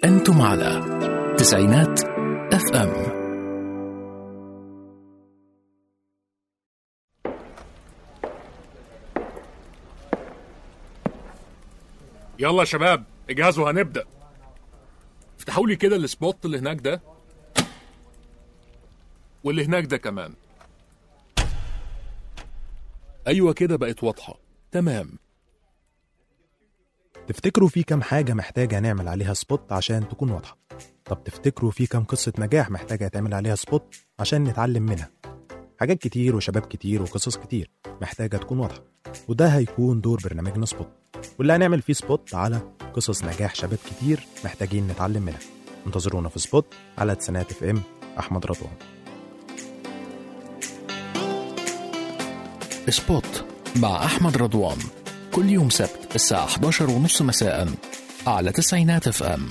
أنتم على تسعينات اف ام يلا يا شباب اجهزوا هنبدأ افتحوا لي كده السبوت اللي هناك ده واللي هناك ده كمان ايوه كده بقت واضحة تمام تفتكروا في كام حاجة محتاجة نعمل عليها سبوت عشان تكون واضحة طب تفتكروا في كام قصة نجاح محتاجة يتعمل عليها سبوت عشان نتعلم منها حاجات كتير وشباب كتير وقصص كتير محتاجة تكون واضحة وده هيكون دور برنامجنا سبوت واللي هنعمل فيه سبوت على قصص نجاح شباب كتير محتاجين نتعلم منها انتظرونا في سبوت على تسعينات اف ام احمد رضوان سبوت مع أحمد رضوان كل يوم سبت الساعة 11 ونص مساء على تسعينات اف ام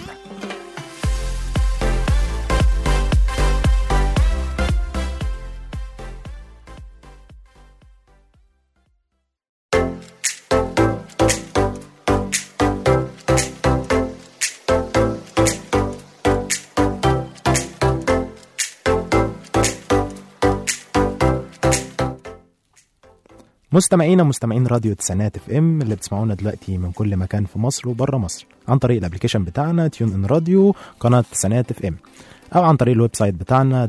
مستمعينا مستمعين راديو تسعينات اف ام اللي بتسمعونا دلوقتي من كل مكان في مصر وبره مصر عن طريق الابلكيشن بتاعنا تيون ان راديو قناه تسعينات اف ام او عن طريق الويب سايت بتاعنا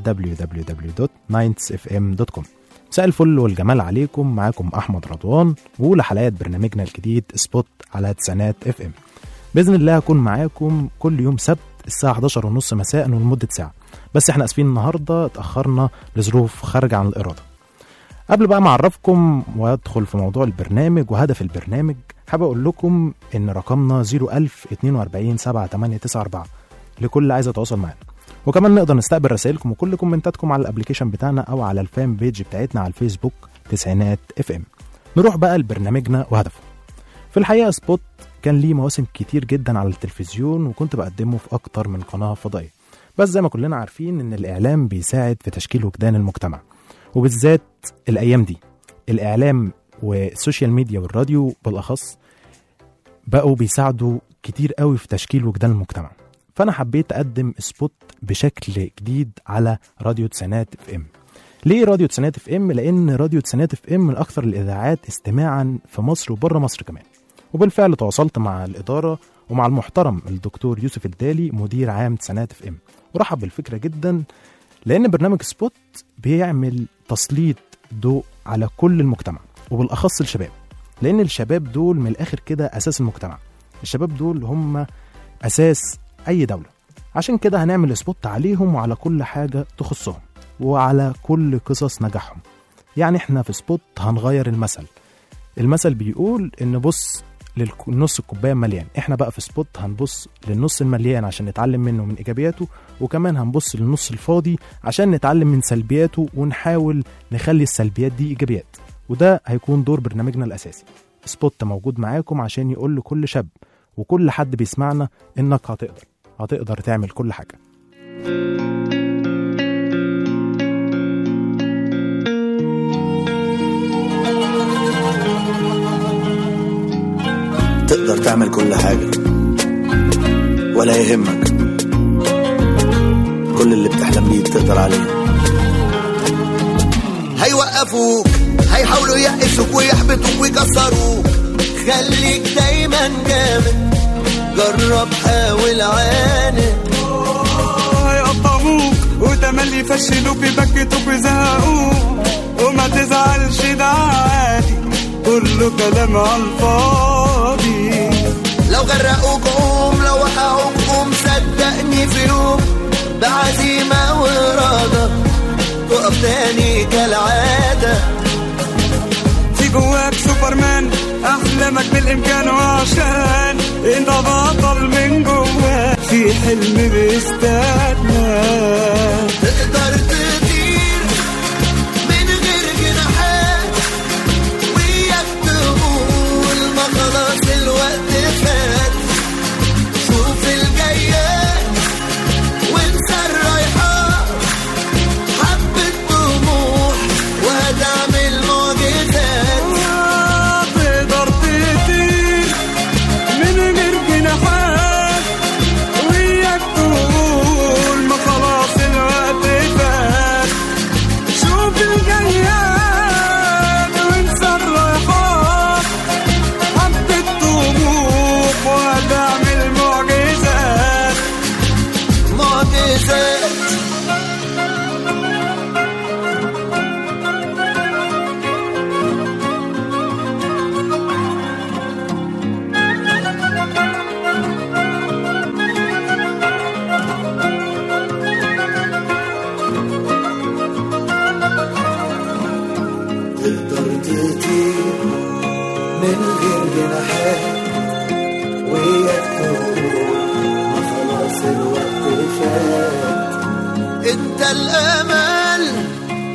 www.9fm.com مساء الفل والجمال عليكم معاكم احمد رضوان واولى حلقات برنامجنا الجديد سبوت على تسعينات اف ام باذن الله هكون معاكم كل يوم سبت الساعه 11 ونص مساء ولمده ساعه بس احنا اسفين النهارده اتاخرنا لظروف خارجه عن الاراده قبل بقى ما اعرفكم وادخل في موضوع البرنامج وهدف البرنامج حابب اقول لكم ان رقمنا 01042 7894 لكل عايز يتواصل معانا وكمان نقدر نستقبل رسائلكم وكل كومنتاتكم على الابلكيشن بتاعنا او على الفان بيج بتاعتنا على الفيسبوك تسعينات اف ام نروح بقى لبرنامجنا وهدفه في الحقيقه سبوت كان ليه مواسم كتير جدا على التلفزيون وكنت بقدمه في اكتر من قناه فضائيه بس زي ما كلنا عارفين ان الاعلام بيساعد في تشكيل وجدان المجتمع وبالذات الايام دي الاعلام والسوشيال ميديا والراديو بالاخص بقوا بيساعدوا كتير قوي في تشكيل وجدان المجتمع فانا حبيت اقدم سبوت بشكل جديد على راديو تسعينات اف ام ليه راديو تسعينات اف ام لان راديو تسعينات اف ام من اكثر الاذاعات استماعا في مصر وبره مصر كمان وبالفعل تواصلت مع الاداره ومع المحترم الدكتور يوسف الدالي مدير عام تسعينات اف ام ورحب بالفكره جدا لان برنامج سبوت بيعمل تسليط ضوء على كل المجتمع وبالاخص الشباب لان الشباب دول من الاخر كده اساس المجتمع الشباب دول هم اساس اي دوله عشان كده هنعمل سبوت عليهم وعلى كل حاجه تخصهم وعلى كل قصص نجاحهم يعني احنا في سبوت هنغير المثل المثل بيقول ان بص للنص الكوبايه مليان احنا بقى في سبوت هنبص للنص المليان عشان نتعلم منه من ايجابياته وكمان هنبص للنص الفاضي عشان نتعلم من سلبياته ونحاول نخلي السلبيات دي ايجابيات وده هيكون دور برنامجنا الاساسي سبوت موجود معاكم عشان يقول لكل شاب وكل حد بيسمعنا انك هتقدر هتقدر تعمل كل حاجه تقدر تعمل كل حاجة ولا يهمك كل اللي بتحلم بيه تقدر عليه هيوقفوك هيحاولوا يقفوك ويحبطوك ويكسروك خليك دايما جامد جرب حاول عاند هيقطعوك وتملي يفشلوك يبكتوك ويزهقوك وما تزعلش ده عادي كله كلام على الفاضي لو غرقوك قوم لو وقعوك قوم صدقني في يوم بعزيمة وإرادة تقف تاني كالعادة في جواك سوبرمان احلامك بالامكان وعشان انت بطل من جواك في حلم بيستناك تقدر تطير من غير جناحات وياك تقول ما خلاص الوقت فات شوف الجايات وانسى الرايحات حبة طموح وهتعمل معجزات تقدر تطير من غير جناحات وياك زاد تقدر تطير من غير جناحات وياك تقول ما خلاص الوقت فات انت الامل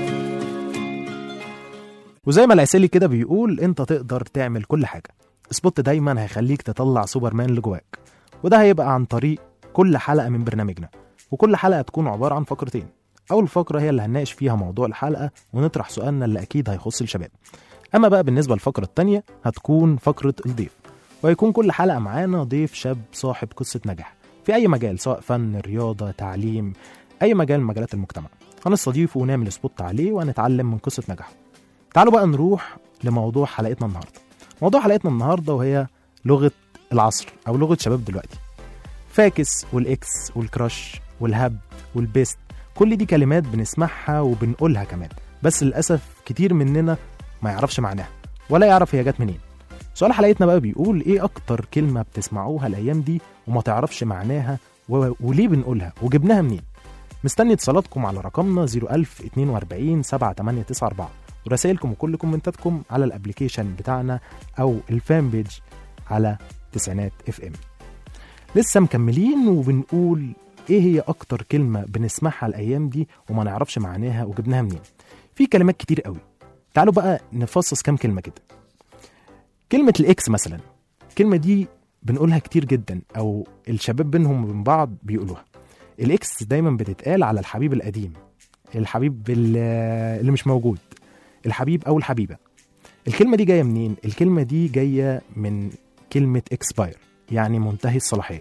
وزي ما العسيلي كده بيقول انت تقدر تعمل كل حاجه سبوت دايما هيخليك تطلع سوبرمان اللي جواك وده هيبقى عن طريق كل حلقه من برنامجنا وكل حلقه تكون عباره عن فقرتين اول فقره هي اللي هنناقش فيها موضوع الحلقه ونطرح سؤالنا اللي اكيد هيخص الشباب اما بقى بالنسبه للفقره التانية هتكون فقره الضيف وهيكون كل حلقه معانا ضيف شاب صاحب قصه نجاح في اي مجال سواء فن رياضه تعليم اي مجال من مجالات المجتمع هنستضيفه ونعمل سبوت عليه وهنتعلم من قصه نجاحه تعالوا بقى نروح لموضوع حلقتنا النهارده موضوع حلقتنا النهارده وهي لغه العصر او لغه شباب دلوقتي فاكس والاكس والكراش والهبد والبيست كل دي كلمات بنسمعها وبنقولها كمان بس للاسف كتير مننا ما يعرفش معناها ولا يعرف هي جت منين سؤال حلقتنا بقى بيقول ايه اكتر كلمه بتسمعوها الايام دي وما تعرفش معناها و... وليه بنقولها وجبناها منين مستني اتصالاتكم على رقمنا 01042 7894 ورسائلكم وكل كومنتاتكم على الابليكيشن بتاعنا او الفان بيج على تسعينات اف ام لسه مكملين وبنقول ايه هي اكتر كلمه بنسمعها الايام دي وما نعرفش معناها وجبناها منين في كلمات كتير قوي تعالوا بقى نفصص كام كلمه كده كلمه الاكس مثلا الكلمه دي بنقولها كتير جدا او الشباب بينهم وبين بعض بيقولوها الاكس دايما بتتقال على الحبيب القديم الحبيب اللي اللي مش موجود الحبيب او الحبيبه الكلمه دي جايه منين الكلمه دي جايه من كلمه اكسباير يعني منتهي الصلاحيه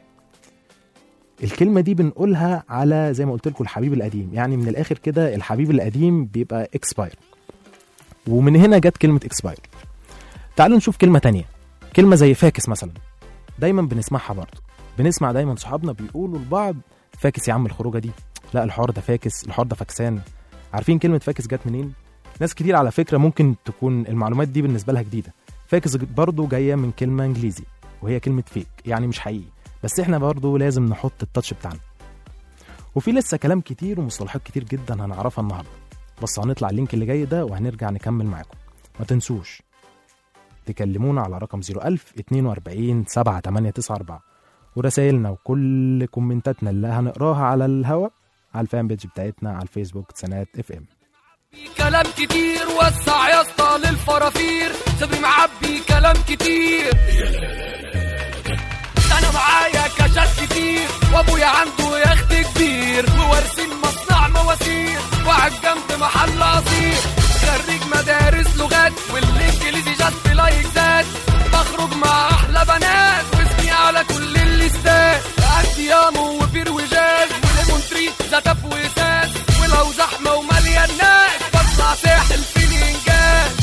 الكلمه دي بنقولها على زي ما قلت لكم الحبيب القديم يعني من الاخر كده الحبيب القديم بيبقى اكسباير ومن هنا جت كلمه اكسباير تعالوا نشوف كلمه تانية كلمه زي فاكس مثلا دايما بنسمعها برضه بنسمع دايما صحابنا بيقولوا لبعض فاكس يا عم الخروجه دي لا الحوار ده فاكس الحوار ده فاكسان عارفين كلمه فاكس جت منين ناس كتير على فكره ممكن تكون المعلومات دي بالنسبه لها جديده فاكس برضه جايه من كلمه انجليزي وهي كلمه فيك يعني مش حقيقي بس احنا برضه لازم نحط التاتش بتاعنا وفي لسه كلام كتير ومصطلحات كتير جدا هنعرفها النهارده بس هنطلع اللينك اللي جاي ده وهنرجع نكمل معاكم ما تنسوش تكلمونا على رقم 01000 42 7894 ورسائلنا وكل كومنتاتنا اللي هنقراها على الهوا على الفان بيج بتاعتنا على الفيسبوك سنات اف ام كلام كتير وسع يا اسطى للفرافير صدري معبي كلام كتير انا معايا كاشات كتير وابويا عنده يخت كبير ووارثين مصنع مواسير وقاعد جنب محل قصير خريج مدارس لغات والانجليزي جت لايك ذات بخرج مع احلى بنات واسمي على كل الليستات عندي يامو وبير وجاز وليمون تري زتف وساس ولو زحمه ومليان ناس بطلع ساحل في الانجاز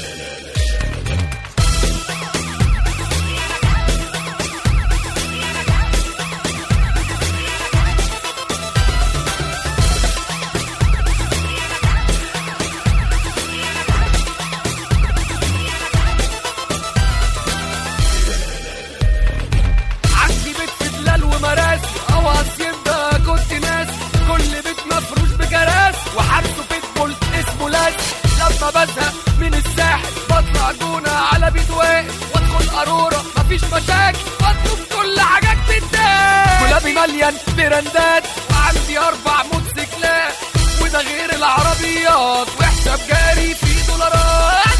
عندي بيت في بلال ومراسي اوعى يبقى كنت ناس كل بيت مفروش بكراسي وحارسه بيتبول اسمه لاس لما بزهق من الساحل بطلع جونة على بيت واقف وادخل قارورة مفيش مشاكل واطلب كل حاجة تتاكل ولابي مليان براندات وعندي اربع موتوسيكلات وده غير العربيات وحساب جاري فيه دولارات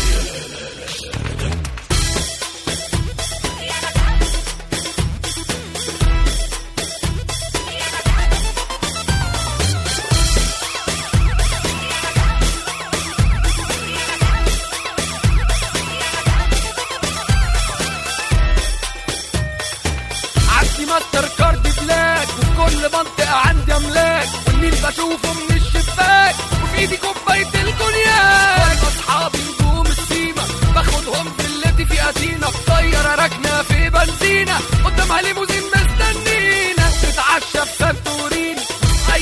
عندي ماستر كارد بلاك وفي كل منطقة عندي أملاك والنيل بشوفه من الشباك وفي إيدي كوباية الكونياك أصحابي نجوم السيما باخدهم فيلتي في أثينا في طيارة راكنة في بنزينة قدامها ليموزين مستنينا نتعشى في سانتوريني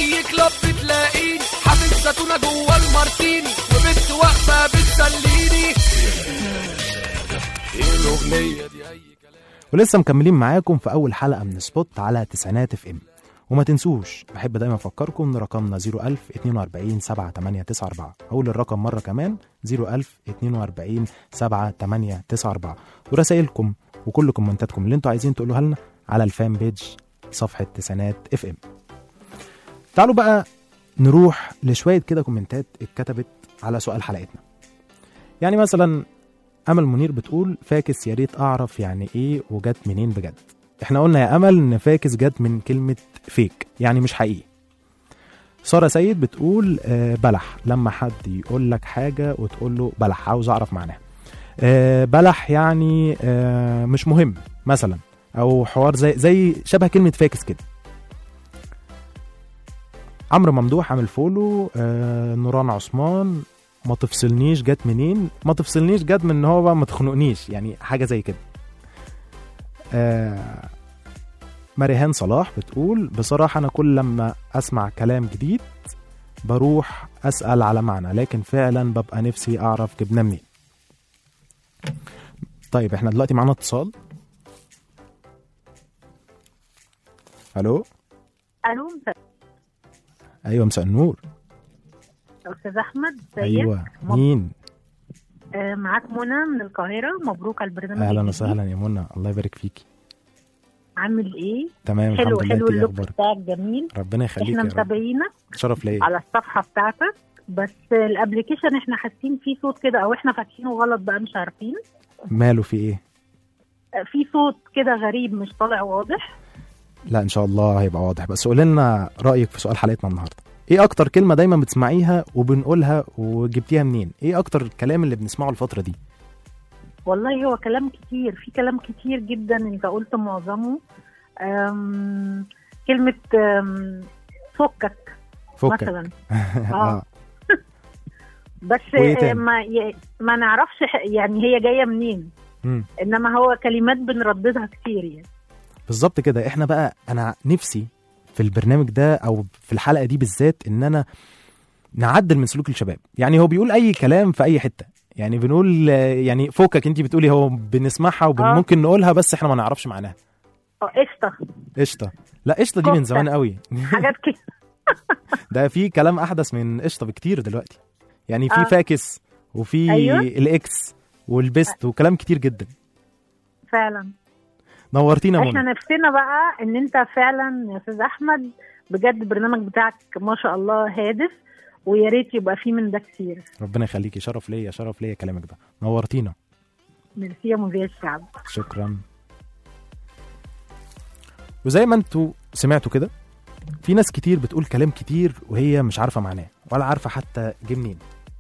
هي دي اي كلام ولسه مكملين معاكم في اول حلقه من سبوت على تسعينات اف ام وما تنسوش بحب دايما افكركم ان رقمنا 01000 42 7894 هقول الرقم مره كمان 01000 42 7894 ورسائلكم وكل كومنتاتكم اللي انتوا عايزين تقولوها لنا على الفان بيج صفحه تسعينات اف ام تعالوا بقى نروح لشويه كده كومنتات اتكتبت على سؤال حلقتنا يعني مثلا امل منير بتقول فاكس يا ريت اعرف يعني ايه وجت منين بجد احنا قلنا يا امل ان فاكس جت من كلمه فيك يعني مش حقيقي ساره سيد بتقول آه، بلح لما حد يقول لك حاجه وتقول له بلح عاوز اعرف معناها آه، بلح يعني آه، مش مهم مثلا او حوار زي زي شبه كلمه فاكس كده عمرو ممدوح عامل فولو آه، نوران عثمان ما تفصلنيش جت منين ما تفصلنيش جت من ان هو بقى ما تخنقنيش يعني حاجه زي كده آه مريهان صلاح بتقول بصراحه انا كل لما اسمع كلام جديد بروح اسال على معنى لكن فعلا ببقى نفسي اعرف جبناه منين طيب احنا دلوقتي معانا اتصال الو الو مساء ايوه مساء النور استاذ احمد ازيك ايوه مب- مين آه، معاك منى من القاهره مبروك على البرنامج اهلا الجديد. وسهلا يا منى الله يبارك فيكي عامل ايه تمام حلو الحمد لله حلو انت ايه اللوك اخبارك بتاعك جميل ربنا يخليك احنا يا رب متابعينك شرف ليا على الصفحه بتاعتك بس الابلكيشن احنا حاسين فيه صوت كده او احنا فاتحينه غلط بقى مش عارفين ماله في ايه آه، في صوت كده غريب مش طالع واضح لا ان شاء الله هيبقى واضح بس قول لنا رايك في سؤال حلقتنا النهارده ايه اكتر كلمه دايما بتسمعيها وبنقولها وجبتيها منين ايه اكتر الكلام اللي بنسمعه الفتره دي والله هو كلام كتير في كلام كتير جدا انت قلت معظمه أم، كلمه أم، فكك فكك مثلا اه بس وإيه آه، تاني؟ ما ي- ما نعرفش ح- يعني هي جايه منين مم. انما هو كلمات بنرددها كتير يعني بالظبط كده احنا بقى انا نفسي في البرنامج ده او في الحلقه دي بالذات ان انا نعدل من سلوك الشباب يعني هو بيقول اي كلام في اي حته يعني بنقول آه، يعني فوكك انت بتقولي هو بنسمعها آه. وممكن نقولها بس احنا ما نعرفش معناها اه قشطه قشطه لا قشطه دي من كفتة. زمان قوي حاجات كده ده في كلام احدث من قشطه بكتير دلوقتي يعني في آه. فاكس وفي أيوة. الاكس والبيست وكلام كتير جدا فعلا نورتينا يا احنا منى نفسنا بقى ان انت فعلا يا استاذ احمد بجد البرنامج بتاعك ما شاء الله هادف ويا ريت يبقى فيه من ده كتير ربنا يخليكي شرف ليا شرف ليا كلامك ده نورتينا ميرسي يا مذيع الشعب شكرا وزي ما انتوا سمعتوا كده في ناس كتير بتقول كلام كتير وهي مش عارفه معناه ولا عارفه حتى جه منين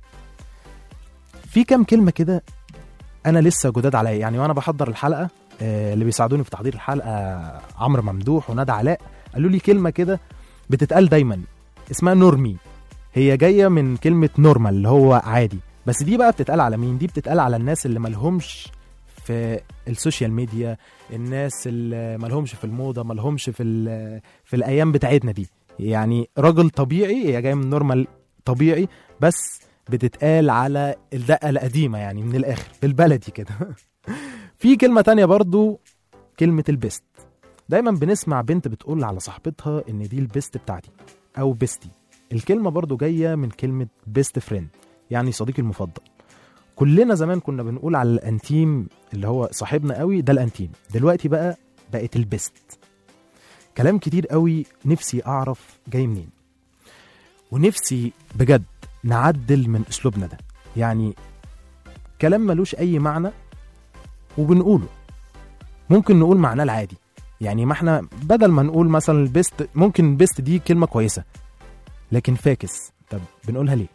في كام كلمه كده انا لسه جداد عليا يعني وانا بحضر الحلقه آه، اللي بيساعدوني في تحضير الحلقه عمرو ممدوح وندى علاء قالوا لي كلمه كده بتتقال دايما اسمها نورمي هي جايه من كلمه نورمال اللي هو عادي بس دي بقى بتتقال على مين دي بتتقال على الناس اللي ملهمش في السوشيال ميديا الناس اللي ملهمش في الموضه ملهمش في ال- في الايام بتاعتنا دي يعني راجل طبيعي هي جايه من نورمال طبيعي بس بتتقال على الدقه القديمه يعني من الاخر بالبلدي كده في كلمه تانية برضو كلمه البيست دايما بنسمع بنت بتقول على صاحبتها ان دي البيست بتاعتي او بيستي الكلمه برضو جايه من كلمه بيست فريند يعني صديقي المفضل كلنا زمان كنا بنقول على الانتيم اللي هو صاحبنا قوي ده الانتيم دلوقتي بقى بقت البيست كلام كتير قوي نفسي اعرف جاي منين ونفسي بجد نعدل من اسلوبنا ده يعني كلام ملوش اي معنى وبنقوله ممكن نقول معناه العادي يعني ما احنا بدل ما نقول مثلا البيست ممكن البيست دي كلمه كويسه لكن فاكس طب بنقولها ليه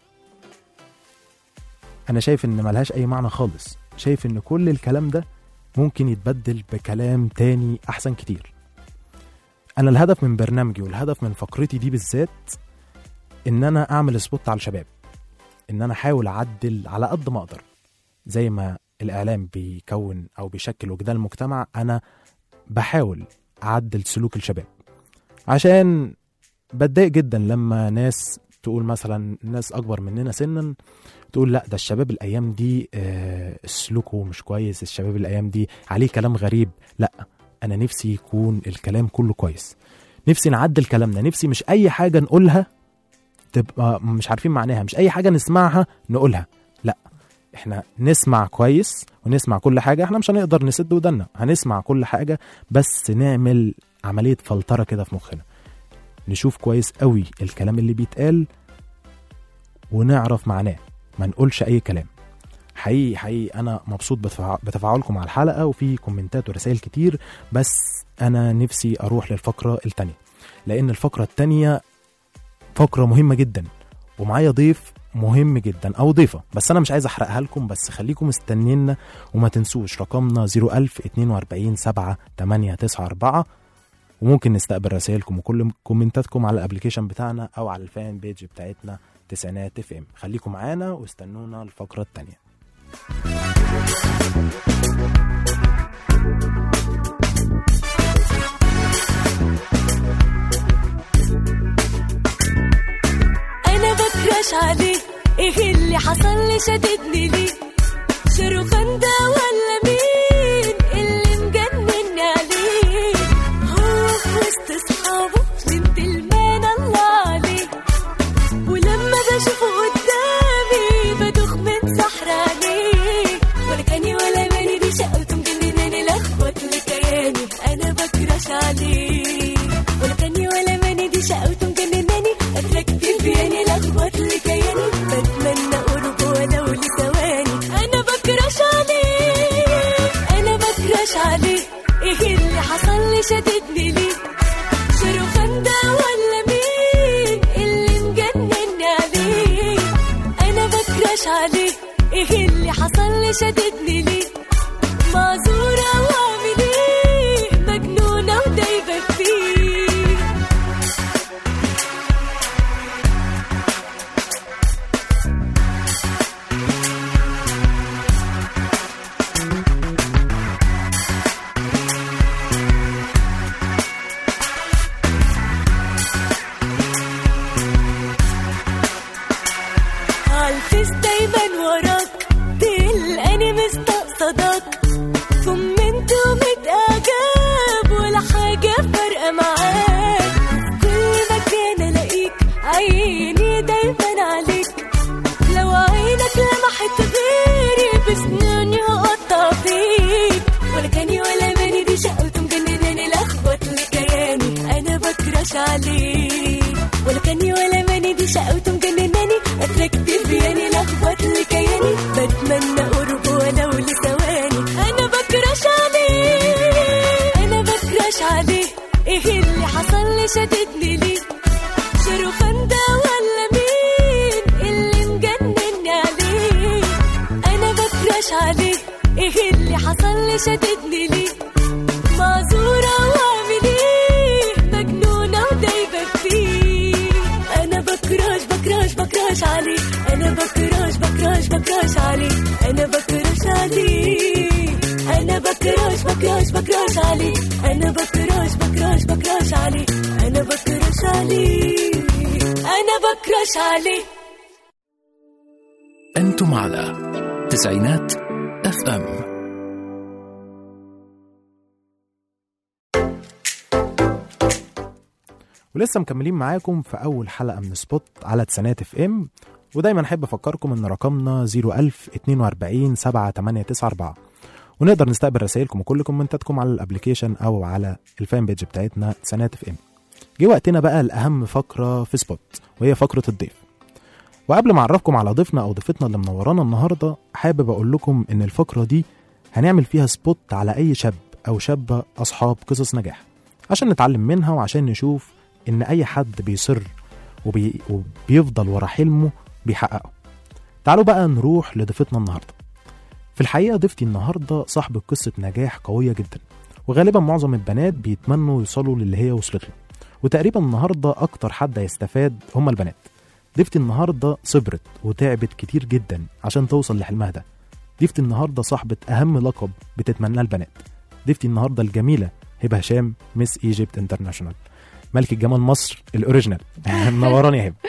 انا شايف ان ملهاش اي معنى خالص شايف ان كل الكلام ده ممكن يتبدل بكلام تاني احسن كتير انا الهدف من برنامجي والهدف من فقرتي دي بالذات ان انا اعمل سبوت على الشباب ان انا احاول اعدل على قد ما اقدر زي ما الاعلام بيكون او بيشكل وجدان المجتمع انا بحاول اعدل سلوك الشباب عشان بتضايق جدا لما ناس تقول مثلا ناس اكبر مننا سنا تقول لا ده الشباب الايام دي آه، سلوكه مش كويس الشباب الايام دي عليه كلام غريب لا انا نفسي يكون الكلام كله كويس نفسي نعدل كلامنا نفسي مش اي حاجه نقولها تبقى مش عارفين معناها مش اي حاجه نسمعها نقولها لا احنا نسمع كويس ونسمع كل حاجه احنا مش هنقدر نسد ودنا هنسمع كل حاجه بس نعمل عمليه فلتره كده في مخنا نشوف كويس قوي الكلام اللي بيتقال ونعرف معناه ما نقولش اي كلام حقيقي حقيقي انا مبسوط بتفع- بتفاعلكم على الحلقه وفي كومنتات ورسائل كتير بس انا نفسي اروح للفقره التانية لان الفقره التانية فقره مهمه جدا ومعايا ضيف مهم جدا او ضيفه بس انا مش عايز احرقها لكم بس خليكم مستنينا وما تنسوش رقمنا 01000 42 7 8 9 4 وممكن نستقبل رسائلكم وكل كومنتاتكم على الابلكيشن بتاعنا او على الفان بيج بتاعتنا تسعينات اف ام خليكم معانا واستنونا الفقره الثانيه انا بكراش عليه ايه اللي حصل لي شددني ليه شاروخان ده ولا مين اللي مجنني عليه هو في وسط اصحابه جنتلمان الله عليه ولما بشوفه قدامي بدوخ من سحر عليه ولا كاني ولا ماني دي شقوته مجنناني لخبط لكياني انا بكراش عليه ولا كاني ولا ماني دي شقوته مجنناني اتركب يعني لخبط لكياني بتمنى قربه ولو لثواني انا بكراش عليه انا بكراش عليه ايه اللي حصل لي شددني ليه شاروخان ده ولا مين اللي مجنني عليه انا بكراش عليه ايه اللي حصل لي شددني ليه معذورة واعمل ايه مجنونة ودايبة فيه عالفيس دايما وراك تلقاني مستقصدك كومنت ومتعجب ولا حاجة فارقة معاك كل مكان الاقيك عيني دايما عليك لو عينك لمحت غيري بسناني هقطع فيك ولا كاني ولا ماني دي شقوته مجنناني لخبط لكياني انا بكراش عليه ولا كاني ولا ماني دي شقوته مجنناني اتركتف يعني لخبط لكياني بتمنى قربه ولو لثواني انا بكراش عليه انا بكراش عليه ايه اللي حصل لي شددني ليه شاروخان ده ولا مين اللي مجنني عليه انا بكراش عليه ايه اللي حصل لي شددني ليه معذورة واعمل ايه مجنونة ودايبة فيه انا بكراش بكراش بكراش عليه انا بكراش بكراش بكراش عليه انا بكراش عليه انا بكراش بكراش بكراش عليه انا بكراش بكراش بكراش عليه انا بكراش عليه انا بكراش عليه أنتم على تسعينات اف ام ولسه مكملين معاكم في اول حلقه من سبوت على تسعينات اف ام ودايما احب افكركم ان رقمنا 01000 42 7894 ونقدر نستقبل رسائلكم وكل كومنتاتكم على الابلكيشن او على الفان بيج بتاعتنا تسعينات اف ام جه وقتنا بقى لاهم فقره في سبوت وهي فقره الضيف وقبل ما اعرفكم على ضيفنا او ضيفتنا اللي منورانا النهارده حابب اقول لكم ان الفقره دي هنعمل فيها سبوت على اي شاب او شابه اصحاب قصص نجاح عشان نتعلم منها وعشان نشوف ان اي حد بيصر وبي... وبيفضل ورا حلمه بيحققه تعالوا بقى نروح لضيفتنا النهارده في الحقيقه ضيفتي النهارده صاحبة قصه نجاح قويه جدا وغالبا معظم البنات بيتمنوا يوصلوا للي هي وصلت له وتقريبا النهارده اكتر حد هيستفاد هم البنات ضيفتي النهارده صبرت وتعبت كتير جدا عشان توصل لحلمها ده ضيفتي النهارده صاحبة أهم لقب بتتمناه البنات ضيفتي النهارده الجميلة هبة هشام مس ايجيبت انترناشونال ملكة جمال مصر الأوريجينال منوراني يا هبة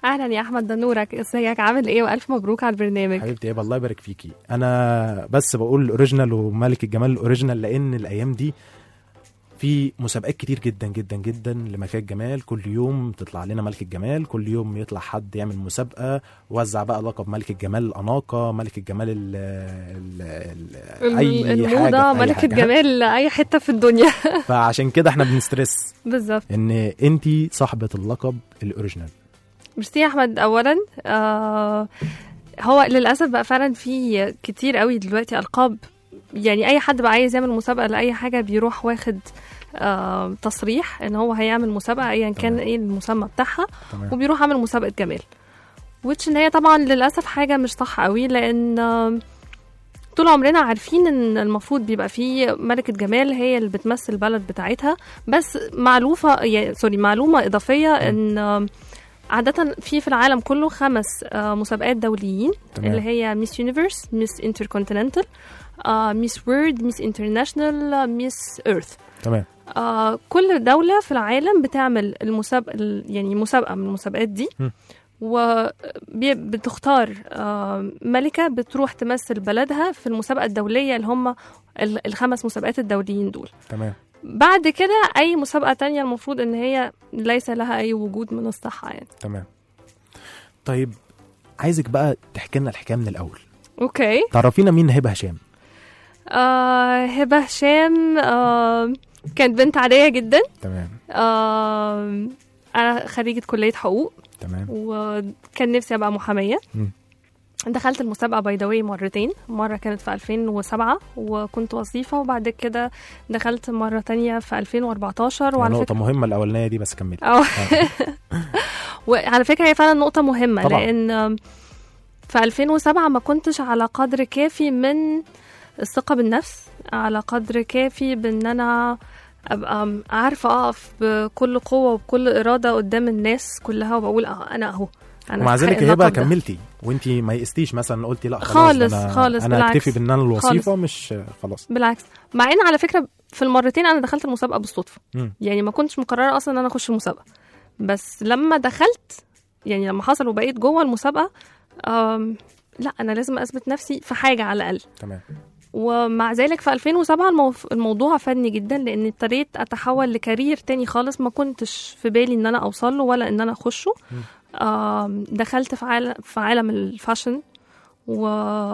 اهلا يا احمد ده نورك ازيك عامل ايه والف مبروك على البرنامج حبيبتي ايه الله يبارك فيكي انا بس بقول الاوريجينال وملك الجمال الاوريجينال لان الايام دي في مسابقات كتير جدا جدا جدا لملكات الجمال كل يوم تطلع لنا ملك الجمال كل يوم يطلع حد يعمل مسابقة وزع بقى لقب ملك الجمال الأناقة ملك الجمال ال ال ال أي الموضة حاجة في أي ملكة حاجة. جمال اي حته في الدنيا فعشان كده احنا بنسترس بالظبط ان انتي صاحبة اللقب الاوريجينال ميرسي يا احمد اولا آه هو للاسف بقى فعلا في كتير قوي دلوقتي القاب يعني اي حد بقى عايز يعمل مسابقه لاي حاجه بيروح واخد آه تصريح ان هو هيعمل مسابقه ايا كان تمام. ايه المسمى بتاعها تمام. وبيروح عامل مسابقه جمال which ان هي طبعا للاسف حاجه مش صح قوي لان آه، طول عمرنا عارفين ان المفروض بيبقى في ملكة جمال هي اللي بتمثل البلد بتاعتها بس معلوفة يعني سوري معلومة إضافية ان آه، عادة في في العالم كله خمس آه، مسابقات دوليين تمام. اللي هي ميس يونيفرس ميس انتركونتيننتال ميس وورد ميس انترناشونال ميس ايرث تمام آه كل دولة في العالم بتعمل المسابقة ال- يعني مسابقة من المسابقات دي م. وبتختار آه ملكة بتروح تمثل بلدها في المسابقة الدولية اللي هم ال- الخمس مسابقات الدوليين دول تمام بعد كده أي مسابقة تانية المفروض إن هي ليس لها أي وجود من الصحة يعني تمام طيب عايزك بقى تحكي لنا الحكايه من الاول أوكي تعرفينا مين هبه هشام آه هبة هشام آه كانت بنت عادية جدا تمام آه أنا خريجة كلية حقوق تمام وكان نفسي ابقى محاميه مم. دخلت المسابقة باي ذا مرتين مرة كانت في 2007 وكنت وظيفة وبعد كده دخلت مرة تانية في 2014 وعلى نقطه فكرة مهمه الاولانيه دي بس كملي أو وعلى فكرة هي فعلا نقطة مهمة طبعاً. لأن في 2007 ما كنتش على قدر كافي من الثقة بالنفس على قدر كافي بأن أنا أبقى عارفة أقف بكل قوة وبكل إرادة قدام الناس كلها وبقول آه أنا أهو أنا ومع أستحق ذلك هبه اللقب ده. كملتي وانت ما يقستيش مثلا قلتي لا خلاص خالص- أنا خالص، انا بالعكس. اكتفي بان انا الوظيفه خالص. مش خلاص بالعكس مع ان على فكره في المرتين انا دخلت المسابقه بالصدفه مم. يعني ما كنتش مقرره اصلا ان انا اخش المسابقه بس لما دخلت يعني لما حصل وبقيت جوه المسابقه أم لا انا لازم اثبت نفسي في حاجه على الاقل تمام ومع ذلك في 2007 الموف... الموضوع فادني جدا لان ابتديت اتحول لكارير تاني خالص ما كنتش في بالي ان انا اوصل له ولا ان انا اخشه آم، دخلت في عالم في عالم الفاشن و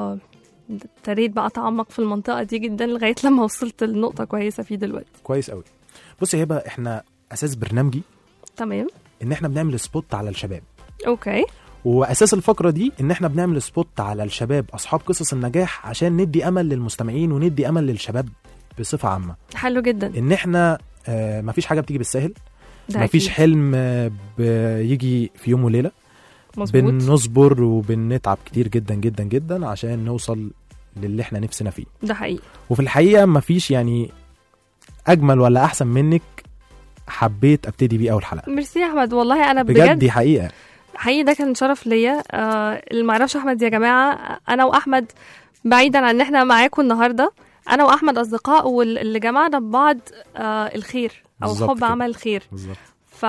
ابتديت بقى اتعمق في المنطقه دي جدا لغايه لما وصلت لنقطه كويسه فيه دلوقتي كويس قوي بصي يا هبه احنا اساس برنامجي تمام ان احنا بنعمل سبوت على الشباب اوكي واساس الفقره دي ان احنا بنعمل سبوت على الشباب اصحاب قصص النجاح عشان ندي امل للمستمعين وندي امل للشباب بصفه عامه حلو جدا ان احنا آه مفيش حاجه بتيجي بالسهل ده مفيش أكيد. حلم آه، بيجي في يوم وليله مظبوط بنصبر وبنتعب كتير جدا جدا جدا عشان نوصل للي احنا نفسنا فيه ده حقيقي وفي الحقيقه مفيش يعني اجمل ولا احسن منك حبيت ابتدي بيه اول حلقه ميرسي يا احمد والله انا بجد بجد, دي حقيقه حقيقي ده كان شرف ليا آه اللي ما يعرفش احمد يا جماعه انا واحمد بعيدا عن ان احنا معاكم النهارده انا واحمد اصدقاء واللي جمعنا ببعض آه الخير او بالظبط حب كده. عمل الخير بالظبط ف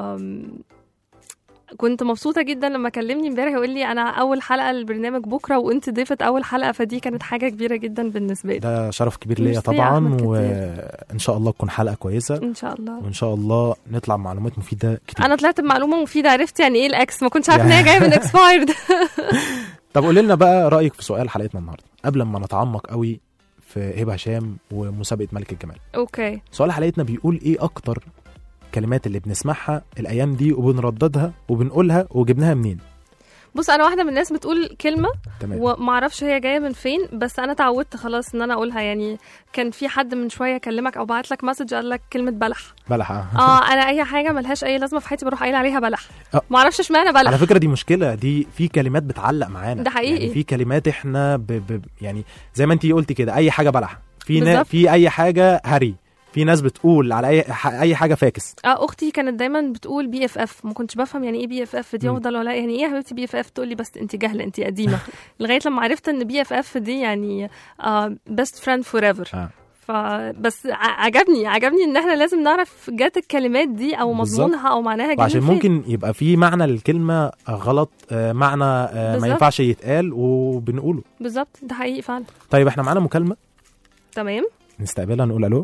كنت مبسوطة جدا لما كلمني امبارح يقول لي أنا أول حلقة للبرنامج بكرة وأنت ضيفة أول حلقة فدي كانت حاجة كبيرة جدا بالنسبة لي ده شرف كبير ليا ميرسي يا طبعا أحمد كتير. وان شاء الله تكون حلقه كويسه إن شاء الله وان شاء الله نطلع بمعلومات مفيده كتير أنا طلعت بمعلومة مفيدة عرفت يعني إيه الإكس ما كنتش عارفة إن هي جاية من إكسبايرد طب قولي لنا بقى رايك في سؤال حلقتنا النهارده قبل ما نتعمق قوي في هبه هشام ومسابقه ملك الجمال أوكي سؤال حلقتنا بيقول ايه اكتر كلمات اللي بنسمعها الايام دي وبنرددها وبنقولها وجبناها منين بص أنا واحدة من الناس بتقول كلمة تمام ومعرفش هي جاية من فين بس أنا اتعودت خلاص إن أنا أقولها يعني كان في حد من شوية كلمك أو بعت لك مسج قال لك كلمة بلح بلح اه انا اي حاجه ملهاش اي لازمه في حياتي بروح قايله عليها بلح آه. ما اعرفش اشمعنى بلح على فكره دي مشكله دي في كلمات بتعلق معانا ده حقيقي. يعني في كلمات احنا ب... ب... يعني زي ما انت قلتي كده اي حاجه بلح في نا... بالظبط. في اي حاجه هري في ناس بتقول على اي ح... اي حاجه فاكس اه اختي كانت دايما بتقول بي اف اف ما كنتش بفهم يعني ايه بي اف اف دي مم. افضل ولا يعني ايه يا حبيبتي بي اف اف تقول لي بس انت جاهله انت قديمه لغايه لما عرفت ان بي اف اف دي يعني بيست فريند فور ايفر آه. فبس ع- عجبني عجبني ان احنا لازم نعرف جات الكلمات دي او بالظبط. مضمونها او معناها جاي وعشان من فين. ممكن يبقى في معنى للكلمه غلط آه، معنى آه، ما بالظبط. ينفعش يتقال وبنقوله بالظبط ده حقيقي فعلا طيب احنا معانا مكالمه تمام نستقبلها نقول الو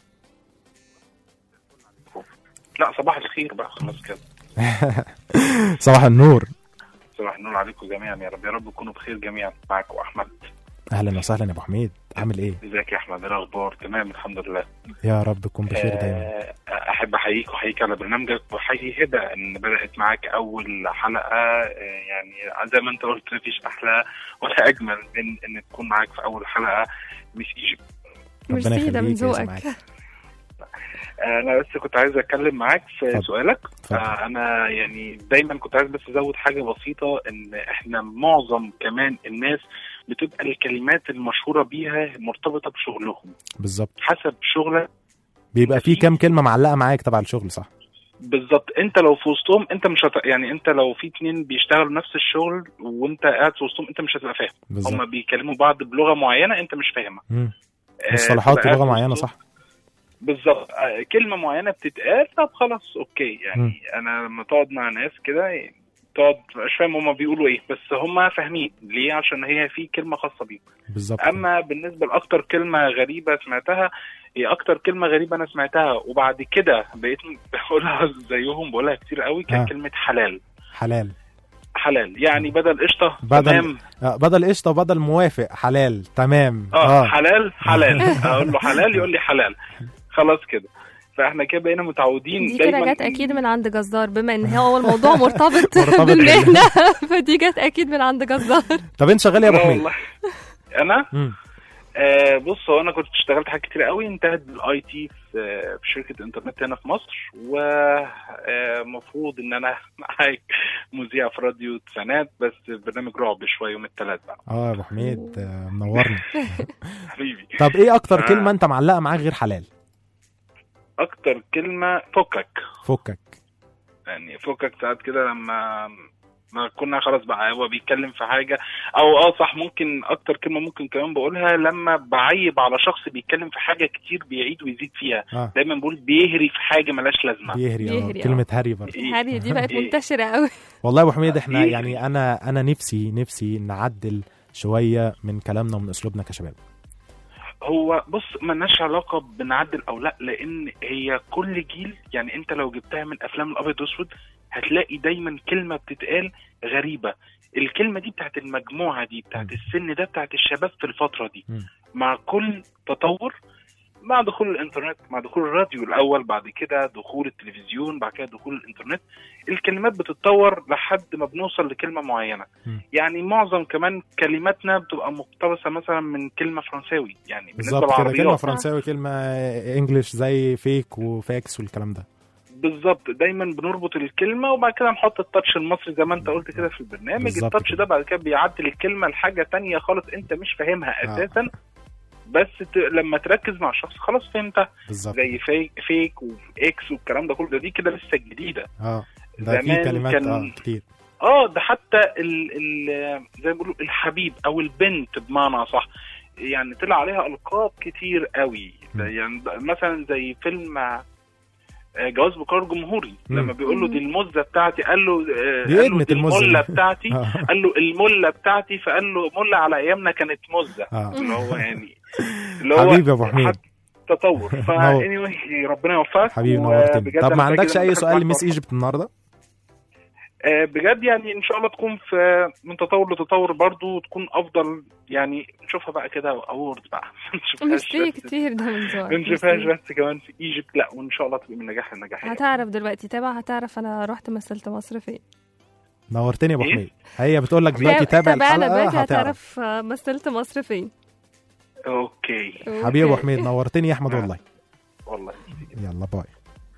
لا صباح الخير بقى خلاص كده صباح النور صباح النور عليكم جميعا يا رب يا رب تكونوا بخير جميعا معاكم احمد اهلا وسهلا يا ابو حميد عامل ايه ازيك يا احمد ايه الاخبار تمام الحمد لله يا رب تكون بخير دايما آه، احب احييك واحييك على برنامجك واحيي هدى ان بدات معاك اول حلقه آه، يعني زي ما انت قلت مفيش احلى ولا اجمل من ان تكون معاك في اول حلقه مش ايجيبت ربنا ميرسي ده من يخليك يا ذوقك سماعك. انا بس كنت عايز اتكلم معاك في اتفضل. سؤالك اتفضل. آه، انا يعني دايما كنت عايز بس ازود حاجه بسيطه ان احنا معظم كمان الناس بتبقى الكلمات المشهوره بيها مرتبطه بشغلهم بالظبط حسب شغلك بيبقى في كام كلمه معلقه معاك تبع الشغل صح بالظبط انت لو في وسطهم انت مش هت... يعني انت لو في اتنين بيشتغلوا نفس الشغل وانت قاعد في وسطهم انت مش هتبقى فاهم بالظبط. هم بيكلموا بعض بلغه معينه انت مش فاهمها مم. آه، مصطلحات تبقى قاعد ولغه في معينه وسطهم. صح بالظبط آه، كلمه معينه بتتقال طب خلاص اوكي يعني مم. انا لما تقعد مع ناس كده يعني تقعد مش فاهم هما بيقولوا ايه بس هما فاهمين ليه عشان هي في كلمه خاصه بيهم بالظبط اما بالنسبه لاكتر كلمه غريبه سمعتها هي اكتر كلمه غريبه انا سمعتها وبعد كده بقيت بقولها زيهم بقولها كتير قوي كان آه. كلمه حلال حلال حلال يعني بدل قشطه بدل تمام آه، بدل قشطه بدل موافق حلال تمام اه حلال حلال اقول له حلال يقول لي حلال خلاص كده فاحنا كده بقينا متعودين دي كده دايما جت اكيد من عند جزار بما ان هو الموضوع مرتبط مرتبط بالمهنه فدي جت اكيد من عند جزار طب انت شغال إيه يا ابو لا حميد والله انا مم. آه بص هو انا كنت اشتغلت حاجات كتير قوي انتهت بالاي تي في آه، في شركه انترنت هنا في مصر ومفروض ان انا معاك مذيع في راديو تسعينات بس برنامج رعب شويه يوم الثلاث بقى اه يا ابو حميد آه، منورنا حبيبي طب ايه اكتر آه. كلمه انت معلقه معاك غير حلال اكتر كلمه فكك فكك يعني فكك ساعات كده لما ما كنا خلاص بقى هو بيتكلم في حاجه او اه صح ممكن اكتر كلمه ممكن كمان بقولها لما بعيب على شخص بيتكلم في حاجه كتير بيعيد ويزيد فيها اه دايما بقول بيهري في حاجه ملهاش لازمه بيهري اه بيهري، آه. كلمه هري برضه هاري دي بقت إيه. منتشره قوي والله يا ابو حميد احنا إيه. يعني انا انا نفسي نفسي نعدل شويه من كلامنا ومن اسلوبنا كشباب هو بص ملناش علاقه بنعدل او لا لان هي كل جيل يعني انت لو جبتها من افلام الابيض واسود هتلاقي دايما كلمه بتتقال غريبه الكلمه دي بتاعت المجموعه دي بتاعت السن ده بتاعت الشباب في الفتره دي مم. مع كل تطور مع دخول الانترنت مع دخول الراديو الاول بعد كده دخول التلفزيون بعد كده دخول الانترنت الكلمات بتتطور لحد ما بنوصل لكلمه معينه مم. يعني معظم كمان كلماتنا بتبقى مقتبسه مثلا من كلمه فرنساوي يعني بالنسبه بالظبط كده كلمه للعربيات فرنساوي كلمه انجلش زي فيك وفاكس والكلام ده بالظبط دايما بنربط الكلمه وبعد كده نحط التاتش المصري زي ما انت قلت كده في البرنامج بالظبط التاتش كده. ده بعد كده بيعدل الكلمه لحاجه تانية خالص انت مش فاهمها آه. اساسا بس ت... لما تركز مع الشخص خلاص فهمتها بالظبط زي فيك فيك واكس والكلام ده كله ده دي كده لسه جديده اه ده في زمان كلمات كان- اه كتير اه ده حتى ال ال زي ما بيقولوا الحبيب او البنت بمعنى صح يعني طلع عليها القاب كتير قوي م. يعني ده مثلا زي فيلم آه، جواز بقرار جمهوري م. لما بيقول له دي المزه بتاعتي قال له آه، دي قال له قدمة دي المزة المله دي. بتاعتي آه. قال له المله بتاعتي فقال له مله على ايامنا كانت مزه اه اللي هو يعني اللي هو حبيبي يا أبو حميد. حد تطور نور. فا anyway ربنا يوفقك حبيبي نورتني وبجد طب أنا ما متأكد عندكش إن اي دخلت سؤال معاك لميس فرصة. ايجيبت النهارده آه، بجد يعني ان شاء الله تكون في من تطور لتطور برضو وتكون افضل يعني نشوفها بقى كده اوورد بقى ما نشوفهاش ميرسي بس- كتير ده من ذوقك ما نشوفهاش ميرسي. بس كمان في ايجيبت لا وان شاء الله تبقى من نجاح لنجاح يعني. هتعرف دلوقتي تابع هتعرف انا رحت مثلت مصر فين نورتني يا ابو إيه؟ حميد هي بتقول لك دلوقتي تابع تابعنا الحلقه دلوقتي هتعرف هتعرف آه، مثلت مصر فين اوكي حبيبي يا ابو أوكي. حميد نورتني يا احمد آه. والله والله يلا باي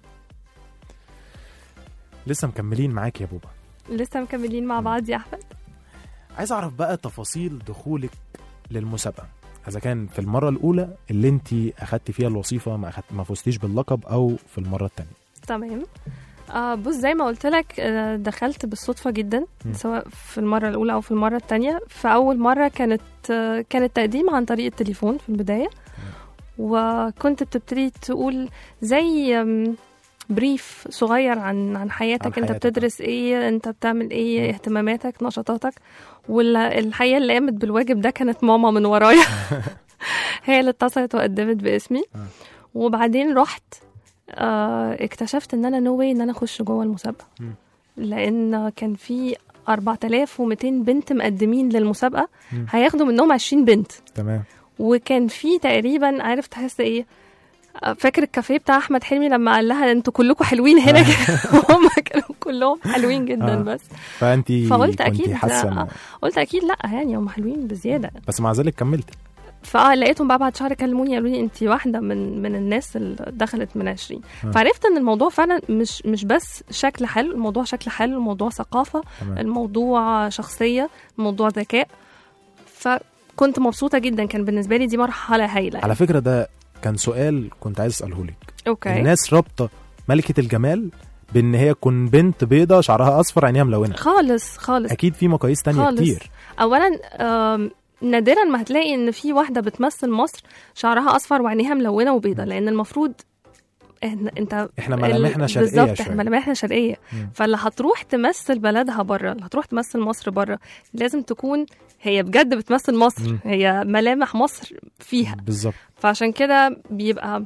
لسه مكملين معاك يا بوبا لسه مكملين مع بعض يا احمد عايز اعرف بقى تفاصيل دخولك للمسابقه اذا كان في المره الاولى اللي انت اخدتي فيها الوظيفه ما أخدت ما فزتيش باللقب او في المره الثانيه تمام آه بص زي ما قلت لك آه دخلت بالصدفة جدا م. سواء في المرة الأولى أو في المرة التانية فأول مرة كانت آه كان التقديم عن طريق التليفون في البداية وكنت بتبتدي تقول زي أم، بريف صغير عن عن حياتك عن انت حياتك. بتدرس ايه انت بتعمل ايه اهتماماتك نشاطاتك والحقيقه اللي قامت بالواجب ده كانت ماما من ورايا هي اللي اتصلت وقدمت باسمي وبعدين رحت آه اكتشفت ان انا نو واي ان انا اخش جوه المسابقه مم. لان كان في 4200 بنت مقدمين للمسابقه مم. هياخدوا منهم 20 بنت تمام وكان في تقريبا عارف تحس ايه آه، فاكر الكافيه بتاع احمد حلمي لما قال لها انتوا كلكم حلوين هنا هم كانوا كلهم حلوين جدا آه. بس فانت فقلت كنتي اكيد حاسه آه، إن- قلت اكيد لا يعني هم حلوين بزياده بس مع ذلك كملتي فاه لقيتهم بقى بعد شهر كلموني قالوا لي انت واحده من من الناس اللي دخلت من 20 آه. فعرفت ان الموضوع فعلا مش مش بس شكل حلو الموضوع شكل حلو الموضوع ثقافه تمام. الموضوع شخصيه الموضوع ذكاء فكنت مبسوطه جدا كان بالنسبه لي دي مرحله هايله على فكره ده كان سؤال كنت عايز اساله لك اوكي الناس رابطه ملكه الجمال بان هي تكون بنت بيضة شعرها اصفر عينيها ملونه خالص خالص اكيد في مقاييس تانية خالص. كتير اولا آم، نادرا ما هتلاقي ان في واحده بتمثل مصر شعرها اصفر وعينيها ملونه وبيضه لان المفروض إحنا انت احنا ال- ملامحنا شرقيه بالظبط شويه احنا ملامحنا شرقيه مم. فاللي هتروح تمثل بلدها بره اللي هتروح تمثل مصر بره لازم تكون هي بجد بتمثل مصر مم. هي ملامح مصر فيها بالظبط فعشان كده بيبقى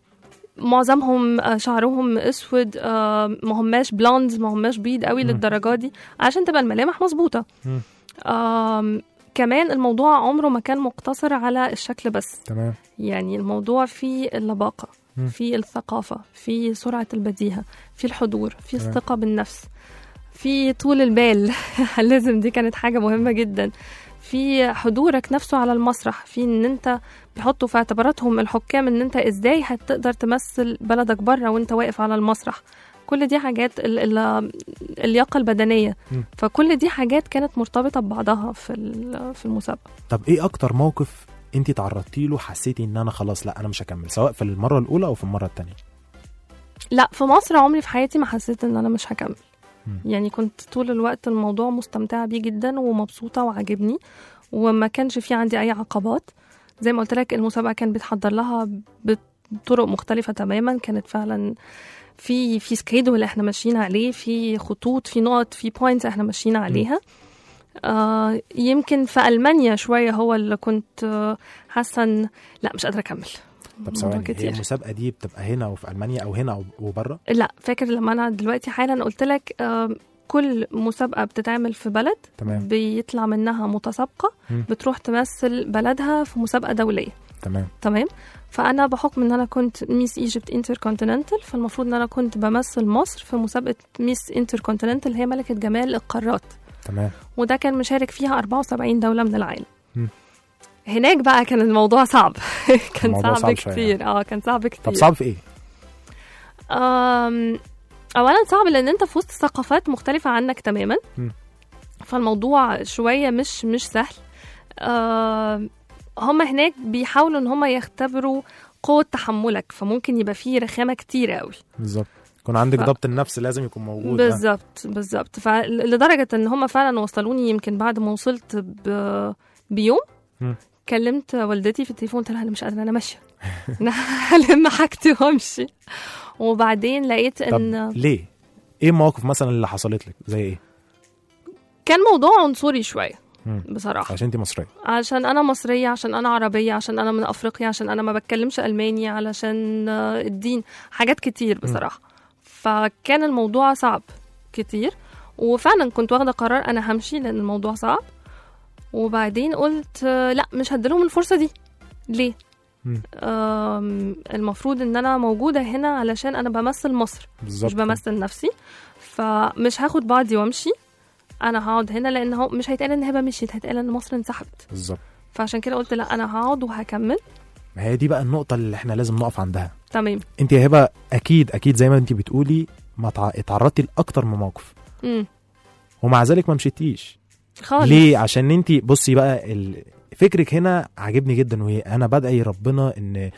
معظمهم آه، شعرهم اسود آه، ما هماش بلوند ما هماش بيض قوي مم. للدرجه دي عشان تبقى الملامح مظبوطه مم. آم، كمان الموضوع عمره ما كان مقتصر على الشكل بس تمام يعني الموضوع فيه اللباقة مم. في الثقافة في سرعة البديهة في الحضور في تمام. الثقة بالنفس في طول البال لازم دي كانت حاجة مهمة جدا في حضورك نفسه على المسرح في ان انت بيحطوا في اعتباراتهم الحكام ان انت ازاي هتقدر تمثل بلدك بره وانت واقف على المسرح كل دي حاجات ال- ال- اللياقة البدنية مم. فكل دي حاجات كانت مرتبطة ببعضها في ال- في المسابقة طب ايه اكتر موقف انت تعرضتي له حسيتي ان انا خلاص لا انا مش هكمل سواء في المره الاولى او في المره الثانيه لا في مصر عمري في حياتي ما حسيت ان انا مش هكمل مم. يعني كنت طول الوقت الموضوع مستمتعة بيه جدا ومبسوطة وعاجبني وما كانش في عندي اي عقبات زي ما قلت لك المسابقة كان بيتحضر لها بطرق مختلفة تماما كانت فعلا في في سكيدول احنا ماشيين عليه في خطوط في نقط في بوينتس احنا ماشيين عليها آه يمكن في المانيا شويه هو اللي كنت آه، حاسه إن- لا مش قادره اكمل طب الموضوع ثواني هي كتير. المسابقه دي بتبقى هنا وفي المانيا او هنا او وبره لا فاكر لما انا دلوقتي حالا قلت لك آم، كل مسابقه بتتعمل في بلد تمام بيطلع منها متسابقه مم. بتروح تمثل بلدها في مسابقه دوليه تمام تمام فانا بحكم ان انا كنت ميس ايجيبت انتر كونتيننتال فالمفروض ان انا كنت بمثل مصر في مسابقه ميس انتر كونتيننتال اللي هي ملكه جمال القارات تمام وده كان مشارك فيها 74 دوله من العالم مم. هناك بقى كان الموضوع صعب كان الموضوع صعب, صعب شوية كتير اه كان صعب كتير طب صعب في ايه أم، اولا صعب لان انت في وسط ثقافات مختلفه عنك تماما مم. فالموضوع شويه مش مش سهل أم، هم هناك بيحاولوا ان هم يختبروا قوه تحملك فممكن يبقى فيه رخامه كتير قوي بالظبط يكون عندك ف- ضبط النفس لازم يكون موجود آه. بالظبط بالظبط فلدرجه ان هم فعلا وصلوني يمكن بعد ما وصلت ب... بيوم مم. كلمت والدتي في التليفون قلت لها انا مش قادره انا ماشيه انا هلم حاجتي وامشي وبعدين لقيت طب ان ليه ايه المواقف مثلا اللي حصلت لك زي ايه كان موضوع عنصري شويه مم. بصراحه عشان انت مصريه عشان انا مصريه عشان انا عربيه عشان انا من افريقيا عشان انا ما بتكلمش الماني علشان آه، الدين حاجات كتير بصراحه فكان الموضوع صعب كتير وفعلا كنت واخده قرار انا همشي لان الموضوع صعب وبعدين قلت آه، لا مش هديلهم الفرصه دي ليه مم. آم، المفروض ان انا موجوده هنا علشان انا بمثل مصر بالظبط مش بمثل نفسي فمش هاخد بعضي وامشي انا هقعد هنا لان هو مش هيتقال ان هبه مشيت هيتقال ان مصر انسحبت بالظبط فعشان كده قلت لا انا هقعد وهكمل ما هي دي بقى النقطه اللي احنا لازم نقف عندها تمام انت يا هبه اكيد اكيد زي ما انت بتقولي ما تع- اتعرضتي لاكتر من موقف امم ومع ذلك ما مشيتيش خالص ليه عشان انت بصي بقى ال... فكرك هنا عاجبني جدا وهي انا بدعي ربنا ان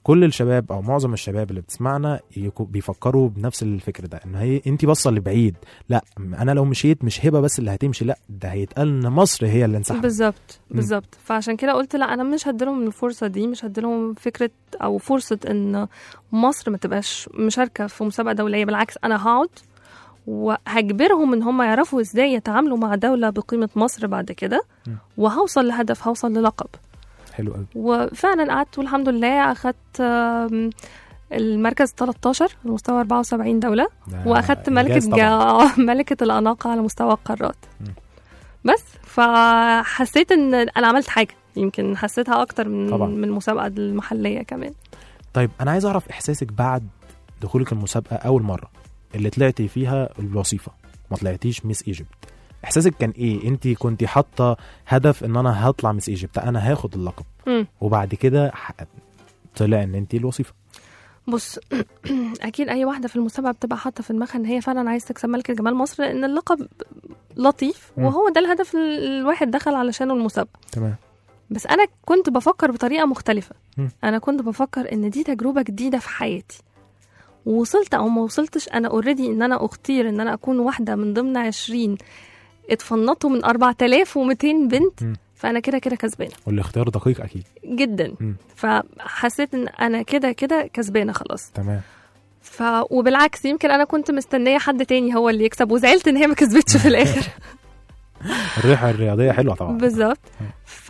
كل الشباب او معظم الشباب اللي بتسمعنا يكو- بيفكروا بنفس الفكر ده ان هي انت باصه لبعيد لا انا لو مشيت مش هبه بس اللي هتمشي لا ده هيتقال ان مصر هي اللي انسحبت بالظبط مم. بالظبط فعشان كده قلت لا انا مش هديلهم الفرصه دي مش هديلهم فكره او فرصه ان مصر ما تبقاش مشاركه في مسابقه دوليه بالعكس انا هقعد وهجبرهم ان هم يعرفوا ازاي يتعاملوا مع دوله بقيمه مصر بعد كده مم. وهوصل لهدف هوصل للقب حلو قوي وفعلا قعدت والحمد لله اخدت آم، المركز 13 على مستوى 74 دوله ده واخدت إنجاز ملكه جا... ملكه الاناقه على مستوى القارات مم. بس فحسيت ان انا عملت حاجه يمكن حسيتها اكتر من طبعا. من المسابقه المحليه كمان طيب انا عايز اعرف احساسك بعد دخولك المسابقه اول مره اللي طلعتي فيها الوظيفه ما طلعتيش ميس ايجيبت احساسك كان ايه انت كنت حاطه هدف ان انا هطلع ميس ايجيبت انا هاخد اللقب مم. وبعد كده ح- طلع ان انت الوظيفه بص اكيد اي واحده في المسابقه بتبقى حاطه في دماغها ان هي فعلا عايز تكسب ملكه جمال مصر لان اللقب لطيف مم. وهو ده الهدف اللي الواحد دخل علشانه المسابقه تمام بس انا كنت بفكر بطريقه مختلفه مم. انا كنت بفكر ان دي تجربه جديده في حياتي وصلت او ما وصلتش انا اوريدي ان انا اختير ان انا اكون واحده من ضمن 20 اتفنطوا من 4200 بنت مم. فانا كده كده كسبانه والاختيار دقيق اكيد جدا مم. فحسيت ان انا كده كده كسبانه خلاص تمام ف وبالعكس يمكن انا كنت مستنيه حد تاني هو اللي يكسب وزعلت ان هي ما كسبتش في الاخر الريحه الرياضيه حلوه طبعا بالظبط ف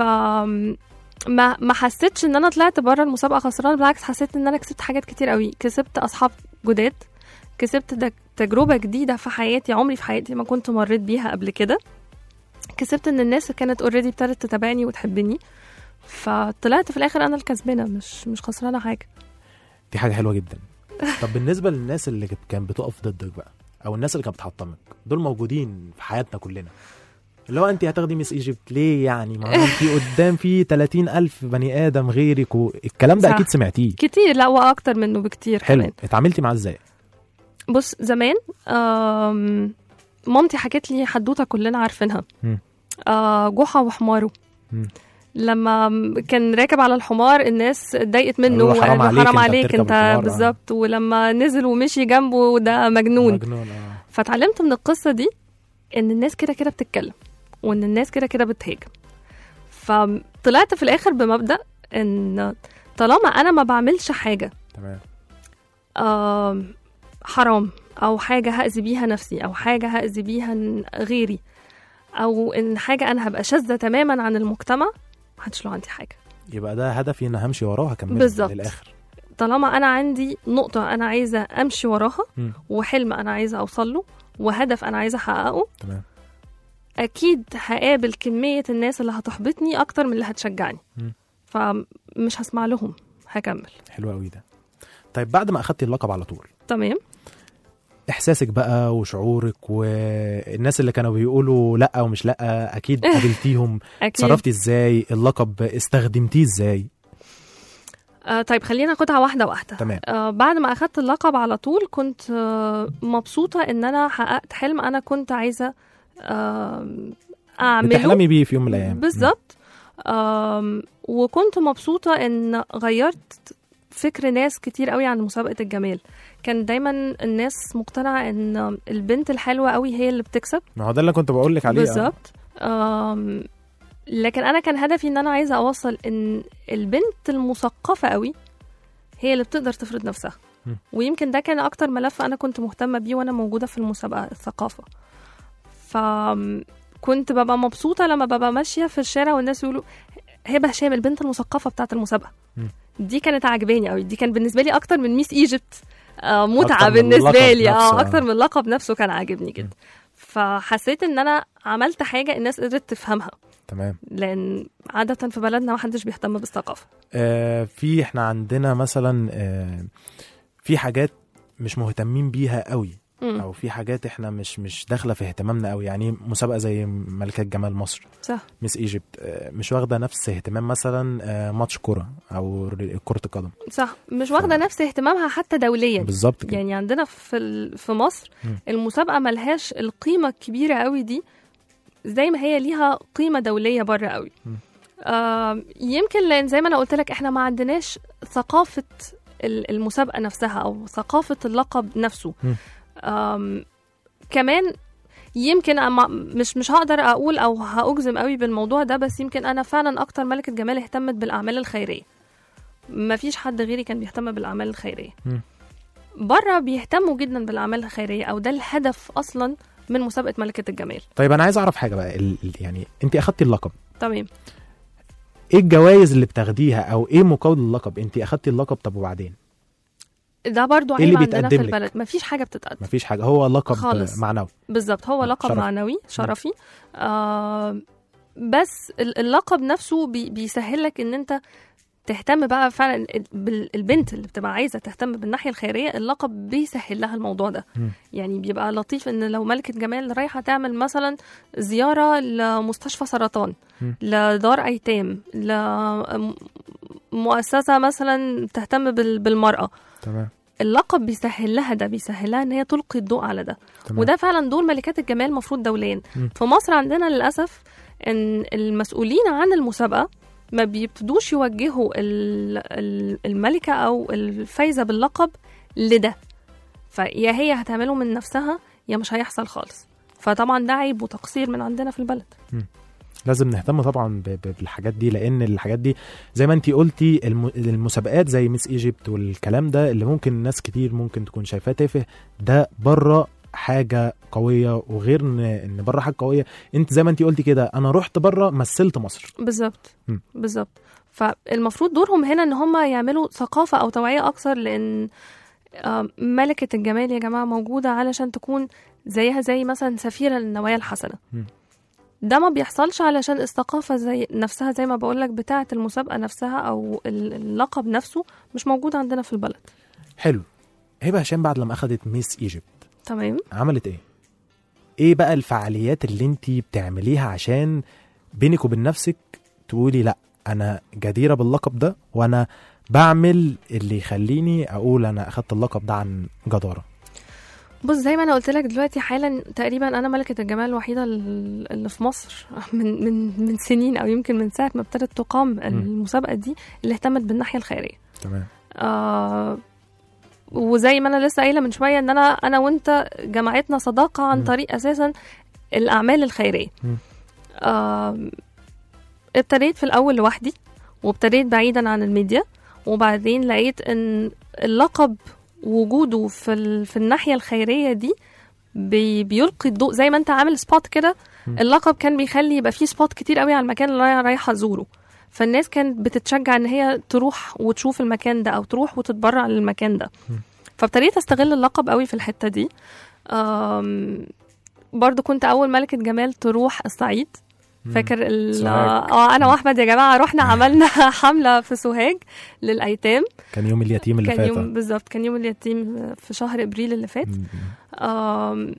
ما ما حسيتش ان انا طلعت بره المسابقه خسرانه بالعكس حسيت ان انا كسبت حاجات كتير قوي كسبت اصحاب جداد كسبت دك- تجربه جديده في حياتي عمري في حياتي ما كنت مريت بيها قبل كده كسبت ان الناس كانت اوريدي ابتدت تتابعني وتحبني فطلعت في الاخر انا الكسبانه مش مش خسرانه حاجه دي حاجه حلوه جدا طب بالنسبه للناس اللي كانت بتقف ضدك بقى او الناس اللي كانت بتحطمك دول موجودين في حياتنا كلنا اللي هو انت هتاخدي ميس ايجيبت ليه يعني ما هو انت قدام في 30 الف بني ادم غيرك والكلام ده صح. اكيد سمعتيه كتير لا واكتر منه بكتير حلو كمان اتعاملتي معاه ازاي بص زمان آم، مامتي حكت لي حدوته كلنا عارفينها مم. آه، جحا وحماره مم. لما كان راكب على الحمار الناس اتضايقت منه قالوا له حرام وقالوا عليك، حرام انت عليك بتركب انت الحمار، آه. بالظبط ولما نزل ومشي جنبه ده مجنون مجنون اه فاتعلمت من القصه دي ان الناس كده كده بتتكلم وان الناس كده كده بتهاجم فطلعت في الاخر بمبدا ان طالما انا ما بعملش حاجه تمام آم، حرام او حاجه هاذي بيها نفسي او حاجه هاذي بيها ن- غيري او ان حاجه انا هبقى شاذه تماما عن المجتمع محدش له عندي حاجه يبقى ده هدفي ان همشي وراه وهكمله بالظبط. للاخر طالما انا عندي نقطه انا عايزه امشي وراها مم. وحلم انا عايزه اوصل له وهدف انا عايزه احققه تمام اكيد هقابل كميه الناس اللي هتحبطني اكتر من اللي هتشجعني مم. فمش هسمع لهم هكمل حلو قوي ده طيب بعد ما اخدتي اللقب على طول تمام احساسك بقى وشعورك والناس اللي كانوا بيقولوا لا ومش لا اكيد قابلتيهم اكيد صرفتي ازاي اللقب استخدمتيه ازاي آه طيب خلينا ناخدها واحده واحده تمام آه بعد ما اخدت اللقب على طول كنت آه مبسوطه ان انا حققت حلم انا كنت عايزه آه اعمله بتحلمي بيه في يوم من الايام بالظبط آم، وكنت مبسوطه ان غيرت فكر ناس كتير قوي عن مسابقه الجمال كان دايما الناس مقتنعه ان البنت الحلوه قوي هي اللي بتكسب ما هو ده اللي كنت بقول لك عليه آه. بالظبط آم، لكن انا كان هدفي ان انا عايزه اوصل ان البنت المثقفه قوي هي اللي بتقدر تفرض نفسها م. ويمكن ده كان اكتر ملف انا كنت مهتمه بيه وانا موجوده في المسابقه الثقافه فكنت ببقى مبسوطه لما ببقى ماشيه في الشارع والناس يقولوا هبه هشام البنت المثقفه بتاعه المسابقه م. دي كانت عجباني قوي دي كان بالنسبه لي اكتر من ميس ايجيبت آه متعه أكتر من بالنسبه اللقب لي نفسه، اه آه. اكتر من اللقب نفسه كان عاجبني جدا فحسيت ان انا عملت حاجه الناس قدرت تفهمها تمام لان عاده في بلدنا محدش بيهتم بالثقافه آه في احنا عندنا مثلا آه في حاجات مش مهتمين بيها قوي مم. او في حاجات احنا مش مش داخله في اهتمامنا قوي يعني مسابقه زي ملكات جمال مصر صح ميس ايجيبت آه، مش واخده نفس اهتمام مثلا آه، ماتش كره او ر- كره القدم صح مش واخده نفس اهتمامها حتى دوليا بالظبط كده يعني عندنا في ال- في مصر مم. المسابقه ملهاش القيمه الكبيره قوي دي زي ما هي ليها قيمه دوليه بره قوي مم. آم، يمكن لان زي ما انا قلت لك احنا ما عندناش ثقافه ال- المسابقه نفسها او ثقافه اللقب نفسه مم. آم، كمان يمكن أما مش مش هقدر اقول او هاجزم قوي بالموضوع ده بس يمكن انا فعلا اكتر ملكه جمال اهتمت بالاعمال الخيريه ما فيش حد غيري كان بيهتم بالاعمال الخيريه مم. بره بيهتموا جدا بالاعمال الخيريه او ده الهدف اصلا من مسابقه ملكه الجمال طيب انا عايز اعرف حاجه بقى ال- ال- يعني انت اخدتي اللقب تمام ايه الجوائز اللي بتاخديها او ايه مقابل اللقب انت اخدتي اللقب طب وبعدين ده برضو إيه اللي عيب عندنا في بيتقدم لك؟ البلد مفيش حاجه بتتقدم مفيش حاجه هو لقب خالص. معنوي بالظبط هو آه، لقب شرف. معنوي شرفي آه بس ال- اللقب نفسه بي بيسهل لك ان انت تهتم بقى فعلا بالبنت اللي بتبقى عايزه تهتم بالناحيه الخيريه اللقب بيسهل لها الموضوع ده مم. يعني بيبقى لطيف ان لو ملكه جمال رايحه تعمل مثلا زياره لمستشفى سرطان مم. لدار ايتام لمؤسسه مثلا تهتم بال- بالمراه تمام اللقب بيسهل لها ده بيسهل لها ان هي تلقي الضوء على ده تمام. وده فعلا دور ملكات الجمال المفروض دوليا مم. في مصر عندنا للاسف ان المسؤولين عن المسابقه ما بيبتدوش يوجهوا ال- ال- الملكه او الفايزه باللقب لده فيا هي هتعمله من نفسها يا مش هيحصل خالص فطبعا ده عيب وتقصير من عندنا في البلد لازم نهتم طبعا ب- ب- بالحاجات دي لان الحاجات دي زي ما انت قلتي الم- المسابقات زي ميس ايجيبت والكلام ده اللي ممكن ناس كتير ممكن تكون شايفاه تافه ده بره حاجه قويه وغير ان ان بره حاجه قويه انت زي ما انت قلتي كده انا رحت بره مثلت مصر بالظبط مم. بالظبط فالمفروض دورهم هنا ان هم يعملوا ثقافه او توعيه اكثر لان آم، ملكه الجمال يا جماعه موجوده علشان تكون زيها زي مثلا سفيره للنوايا الحسنه مم. ده ما بيحصلش علشان الثقافه زي نفسها زي ما بقولك بتاعه المسابقه نفسها او ال- اللقب نفسه مش موجود عندنا في البلد حلو هبه هشام بعد لما اخذت ميس ايجيبت تمام عملت ايه ايه بقى الفعاليات اللي انت بتعمليها عشان بينك وبين نفسك تقولي لا انا جديره باللقب ده وانا بعمل اللي يخليني اقول انا اخدت اللقب ده عن جداره بص زي ما انا قلت لك دلوقتي حالا تقريبا انا ملكه الجمال الوحيده ال- اللي في مصر من من من سنين او يمكن من ساعه ما ابتدت تقام المسابقه دي اللي اهتمت بالناحيه الخيريه تمام آه وزي ما انا لسه قايله من شويه ان انا انا وانت جمعتنا صداقه عن مم. طريق اساسا الاعمال الخيريه مم. آه ابتديت في الاول لوحدي وابتديت بعيدا عن الميديا وبعدين لقيت ان اللقب وجوده في ال... في الناحيه الخيريه دي بي... بيلقي الضوء زي ما انت عامل سبوت كده مم. اللقب كان بيخلي يبقى فيه سبوت كتير قوي على المكان اللي انا رايحه ازوره فالناس كانت بتتشجع ان هي تروح وتشوف المكان ده او تروح وتتبرع للمكان ده مم. فابتديت استغل اللقب قوي في الحته دي آم، برضو كنت اول ملكه جمال تروح الصعيد فاكر ال- سوهاج. اه انا واحمد يا جماعه رحنا عملنا حمله في سوهاج للايتام كان يوم اليتيم اللي كان فات يوم بالظبط كان يوم اليتيم في شهر ابريل اللي فات م- آم،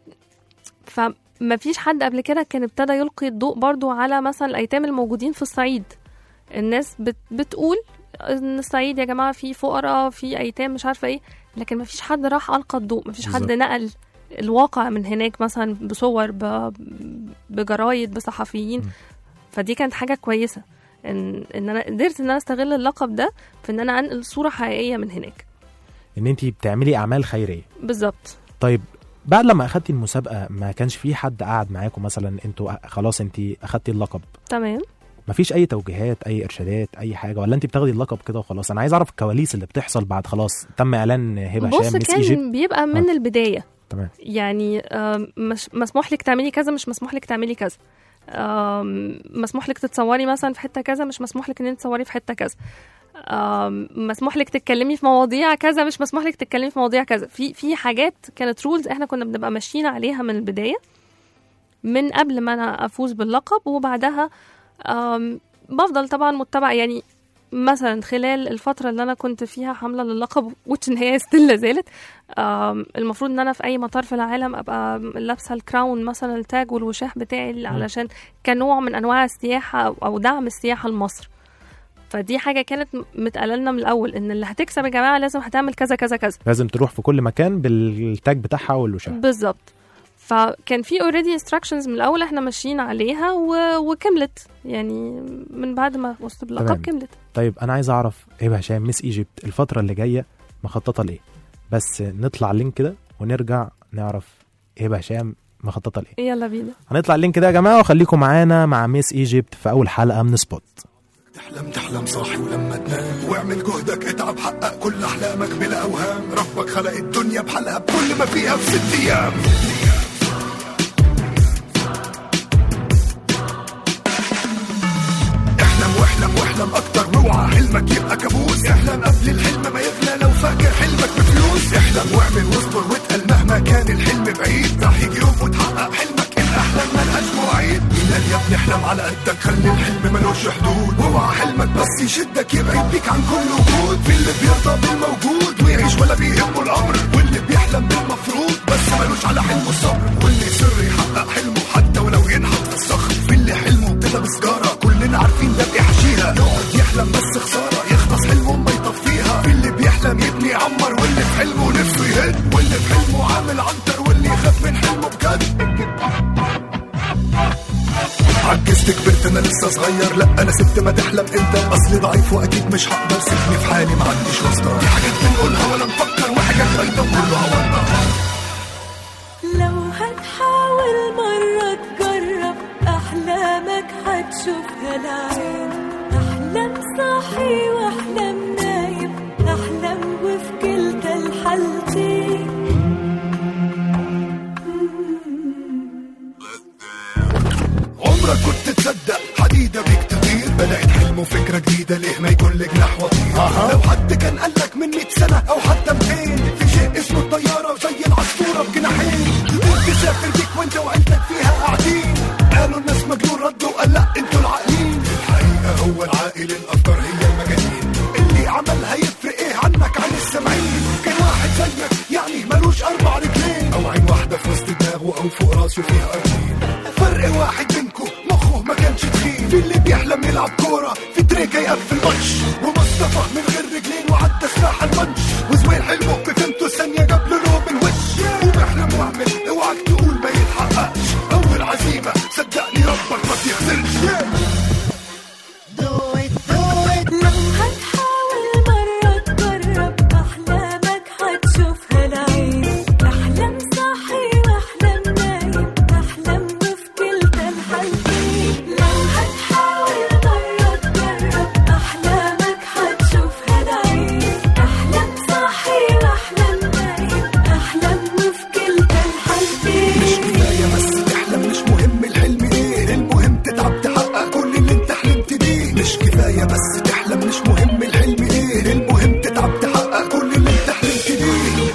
فما فيش حد قبل كده كان ابتدى يلقي الضوء برضو على مثلا الايتام الموجودين في الصعيد الناس بت بتقول ان الصعيد يا جماعه في فقراء في ايتام مش عارفه ايه لكن ما فيش حد راح القى الضوء ما فيش حد بالظبط. نقل الواقع من هناك مثلا بصور ب... بجرايد بصحفيين م. فدي كانت حاجه كويسه ان ان انا قدرت ان انا استغل اللقب ده في ان انا انقل صوره حقيقيه من هناك ان انت بتعملي اعمال خيريه بالظبط طيب بعد لما اخدتي المسابقه ما كانش في حد قاعد معاكم مثلا انتوا خلاص انت اخدتي اللقب تمام مفيش اي توجيهات اي ارشادات اي حاجه ولا انت بتاخدي اللقب كده وخلاص انا عايز اعرف الكواليس اللي بتحصل بعد خلاص تم اعلان هبه بص هشام ميس كان ايجيبت بيبقى من آه. البدايه تمام يعني آم، مش مسموح لك تعملي كذا مش مسموح لك تعملي كذا آم، مسموح لك تتصوري مثلا في حته كذا مش مسموح لك ان انت تصوري في حته كذا آم، مسموح لك تتكلمي في مواضيع كذا مش مسموح لك تتكلمي في مواضيع كذا في في حاجات كانت رولز احنا كنا بنبقى ماشيين عليها من البدايه من قبل ما انا افوز باللقب وبعدها آم، بفضل طبعا متبعه يعني مثلا خلال الفترة اللي أنا كنت فيها حاملة للقب وتش إن هي ستيل لازالت آم، المفروض إن أنا في أي مطار في العالم أبقى لابسة الكراون مثلا التاج والوشاح بتاعي علشان كنوع من أنواع السياحة أو- أو دعم السياحة لمصر فدي حاجة كانت م- متقالة لنا من الأول إن اللي هتكسب يا جماعة لازم هتعمل كذا كذا كذا لازم تروح في كل مكان بالتاج بتاعها والوشاح بالظبط فكان في اوريدي انستراكشنز من الاول احنا ماشيين عليها و... وكملت يعني من بعد ما وصلت تمام. باللقب كملت طيب انا عايز اعرف هبه هشام مس ايجيبت الفتره اللي جايه مخططه لايه بس نطلع اللينك كده ونرجع نعرف هبه هشام مخططه لايه يلا بينا هنطلع اللينك ده يا جماعه وخليكم معانا مع ميس ايجيبت في اول حلقه من سبوت تحلم تحلم صاحي ولما تنام واعمل جهدك اتعب حقق كل احلامك بلا اوهام ربك خلق الدنيا بحلقها بكل ما فيها في ست ايام احلم واحلم واحلم اكتر اوعى حلمك يبقى كابوس احلم قبل الحلم ما يغلى لو فاكر حلمك بفلوس احلم واعمل واصبر واتقل مهما كان الحلم بعيد راح يجي يوم وتحقق حلمك الاحلام ملهاش مواعيد مين قال يا ابني احلم على قدك خلي الحلم ملوش حدود واوعى حلمك بس يشدك يبعد بيك عن كل وجود في اللي بيرضى بالموجود ويعيش ولا بيهمه الامر واللي بيحلم بالمفروض بس ملوش على حلمه الصبر واللي يصر يحقق حلمه حتى ولو ينحت في الصخر في اللي حلمه كده بسجاره كلنا عارفين ده بيحشيها يقعد يحلم بس خساره يخلص حلمه ما يطفيها في اللي بيحلم يبني يعمر واللي في حلمه نفسه يهد واللي في حلمه عامل عنتر واللي يخاف من حلمه بجد عجزت كبرت انا لسه صغير لا انا سبت ما تحلم انت اصلي ضعيف واكيد مش هقدر سيبني في حالي ما عنديش واسطه في حاجات بنقولها ولا نفكر وحاجات باينه وكله هوضح لو هتحاول مرة تجرب أحلامك هتشوفها العين أحلام صاحي وأحلام نايم أحلام وفي كلتا الحالتين عمرك كنت تصدق حديدة بيك تطير بدأت حلم وفكرة جديدة ليه ما يكون لك جناح وطير أها. لو حد كان قالك من 100 سنة أو حتى 200 في شيء اسمه الطيارة وزي العصفورة بجناحين تقدر تسافر بيك وانت وعيلتك فيها قاعدين قالوا الناس مجنون ردوا قال لا انتوا العاقلين الحقيقة هو العاقل الأفكار هي المجانين اللي عملها يفرق ايه عنك عن السامعين كان واحد زيك يعني ملوش أربع رجلين أو عين واحدة في وسط دماغه أو فوق راسه فيها أرضين فرق واحد بينكم مخه ما كانش تخين في اللي بيحلم يلعب كورة في تريكة يقفل ماتش ومصطفى من غير رجلين وعدى سلاح الماتش وزوين حلمه بفهمته ثانية جاب له نوم الوش وبيحلم واعمل اوعك تقول ما يتحققش أول عزيمة صدقني ربك ما بيخسرش لو هتحاول مرة تجرب أحلامك هتشوفها العين أحلام صاحي وأحلام نايم أحلام وفي كلتا الحالتين لو هتحاول مرة تجرب أحلامك هتشوفها العين أحلام صاحي وأحلام نايم أحلام وفي كلتا الحالتين مش كفاية بس تحلم مش مهم الحلم ايه المهم تتعب تحقق كل اللي انت حلمت بيه مش كفاية بس تحلم مش مهم الحلم ايه المهم تتعب تحقق كل اللي انت حلمت بيه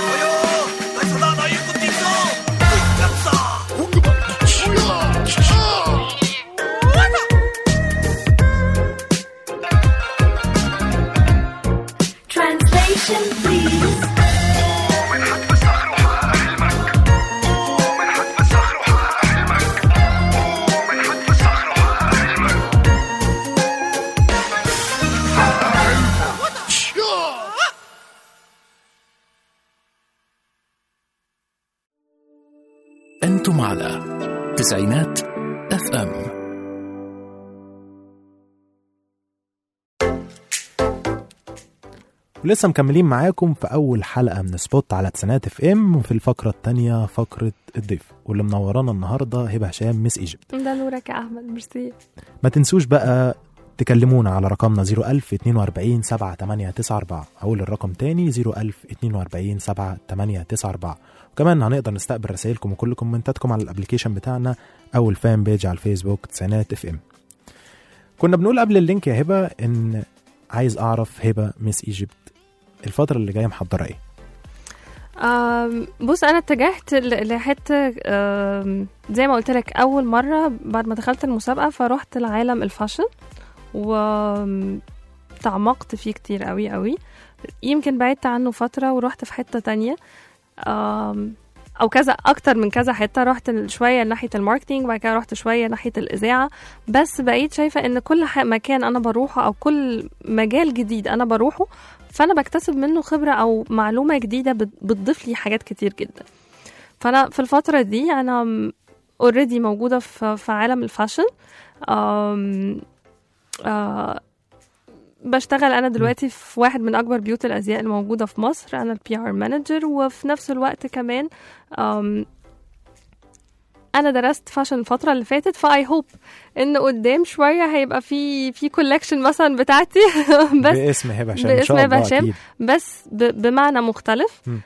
Translation please أنتم على تسعينات اف ام ولسه مكملين معاكم في أول حلقة من سبوت على تسعينات اف ام وفي الفقرة التانية فقرة الضيف واللي منورانا النهاردة هبة هشام مس ايجيبت ده نورك يا احمد ميرسي ما تنسوش بقى تكلمونا على رقمنا 01000 42 7894 أقول الرقم تاني 01000 42 7894 وكمان هنقدر نستقبل رسائلكم وكل كومنتاتكم على الابليكيشن بتاعنا أو الفان بيج على الفيسبوك تسعينات اف ام كنا بنقول قبل اللينك يا هبة إن عايز أعرف هبة مس ايجيبت الفترة اللي جاية محضرة إيه؟ آم، بص انا اتجهت ل- لحته آم، زي ما قلت لك اول مره بعد ما دخلت المسابقه فروحت لعالم الفاشن وتعمقت فيه كتير قوي قوي يمكن بعدت عنه فتره ورحت في حته تانية آم، او كذا اكتر من كذا حته رحت شويه ناحيه الماركتينج وبعد كده رحت شويه ناحيه الاذاعه بس بقيت شايفه ان كل ح- مكان انا بروحه او كل مجال جديد انا بروحه فانا بكتسب منه خبره او معلومه جديده بت- بتضيف لي حاجات كتير جدا فانا في الفتره دي انا اوريدي موجوده في في عالم الفاشن أم آه بشتغل انا دلوقتي في واحد من اكبر بيوت الازياء الموجوده في مصر انا البي ار مانجر وفي نفس الوقت كمان أم انا درست فاشن الفتره اللي فاتت فاي هوب ان قدام شويه هيبقى في في كولكشن مثلا بتاعتي بس باسم هبه هشام ان باسم شاء هبه الله هشام اكيد بس ب- بمعنى مختلف مم.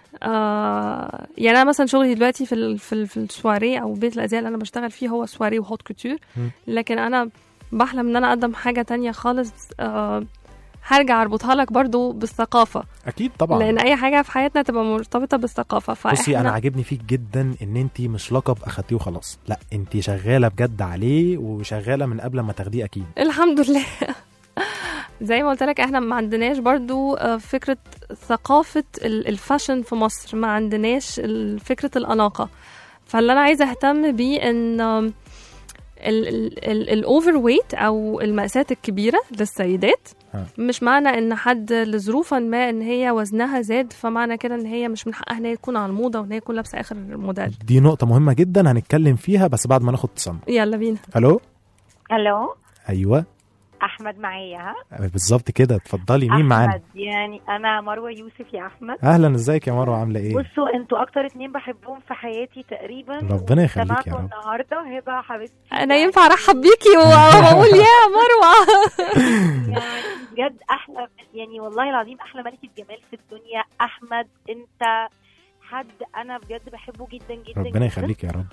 آه يعني انا مثلا شغلي دلوقتي في ال في, ال في السواري او بيت الازياء اللي انا بشتغل فيه هو سواري وهوت كوتور مم. لكن انا بحلم ان انا اقدم حاجه تانية خالص آه هرجع اربطها لك برضو بالثقافه اكيد طبعا لان اي حاجه في حياتنا تبقى مرتبطه بالثقافه فاحنا بصي انا عاجبني فيك جدا ان انت مش لقب اخدتيه وخلاص لا انت شغاله بجد عليه وشغاله من قبل ما تاخديه اكيد الحمد لله زي ما قلت لك احنا ما عندناش برضو آه، فكرة ثقافة ال- الفاشن في مصر ما عندناش ال- فكرة الأناقة فاللي أنا عايزة أهتم بيه إن آم، ال- ال- ال- الأوفر ويت أو المقاسات الكبيرة للسيدات ها. مش معنى ان حد لظروفا ما ان هي وزنها زاد فمعنى كده ان هي مش من حقها ان هي تكون على الموضه وان هي تكون لابسه اخر موديل دي نقطه مهمه جدا هنتكلم فيها بس بعد ما ناخد اتصال يلا بينا الو الو ايوه احمد معايا ها بالظبط كده اتفضلي مين معانا احمد يعني انا مروه يوسف يا احمد اهلا ازيك يا مروه عامله ايه بصوا انتوا اكتر اتنين بحبهم في حياتي تقريبا ربنا يخليك يا سمعتوا رب. النهارده هبه حبيبتي انا ينفع ارحب بيكي واقول يا مروه يعني بجد احلى يعني والله العظيم احلى ملكه جمال في الدنيا احمد انت حد انا بجد بحبه جدا جدا ربنا جداً. يخليك يا رب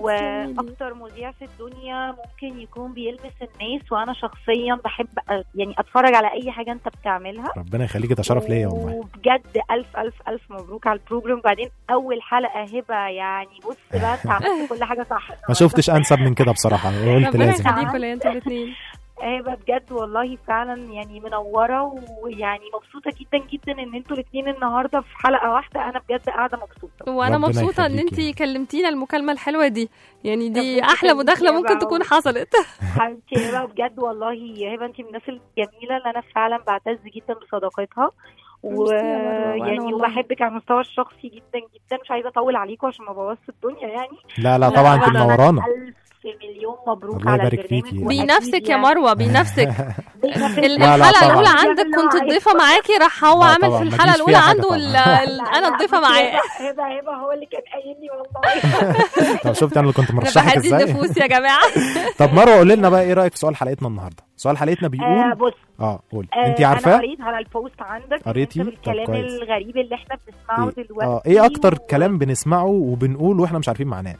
واكتر مذيع في الدنيا ممكن يكون بيلمس الناس وانا شخصيا بحب أ- يعني اتفرج على اي حاجه انت بتعملها ربنا يخليك ده شرف ليا والله وبجد الف الف الف مبروك على البروجرام بعدين اول حلقه هبه يعني بص بقى انت عملت كل حاجه صح ما شفتش انسب من كده بصراحه قلت ربنا لازم يخليكوا ليا انتوا الاثنين هبه بجد والله فعلا يعني منوره ويعني مبسوطه جدا جدا ان انتوا الاثنين النهارده في حلقه واحده انا بجد قاعده مبسوطه وانا ربنا مبسوطه ان يخليكي. انت كلمتينا المكالمه الحلوه دي يعني دي ربنا احلى يخليكي مداخله يا ممكن بقى. تكون حصلت حبيبتي هبه بجد والله هبه انت من الناس الجميله اللي انا فعلا بعتز جدا بصداقتها ميرسي يا مروة، وأنا ويعني والله. وبحبك على المستوى الشخصي جدا جدا مش عايزه اطول عليكم عشان ما بوظش الدنيا يعني لا لا طبعا انت أنا منورانا ألف مليون مبروك الله على يبارك البرنامج فيكي. وأكيد بينافسك يا يعني- مروه بينافسك بينافسك. ال- لا، لا الحلقه طبعا. الاولى يا عندك ابني كنت عايز- ضيفه معاكي راح هو لا عامل طبعا، في ما الحلقه تجيش الاولى فيها حاجة عنده ال- طبعا. ال- لا، انا لا، الضيفه بصي، معاه هبه هبه هبه هو اللي كان قايل لي والله طب شفت انا اللي كنت انا مرشحك بهدي ازاي النفوس يا جماعه طب مروه قولي لنا بقى ايه رايك في سؤال حلقتنا النهارده سؤال حلقتنا آه بيقول بص اه قولي آه، انت انا عارفاه قريت على البوست عندك قريتي؟ إن طب انت بالكلام كويس. الغريب اللي احنا بنسمعه إيه؟ دلوقتي اه ايه اكتر و- كلام بنسمعه وبنقول واحنا مش عارفين معناه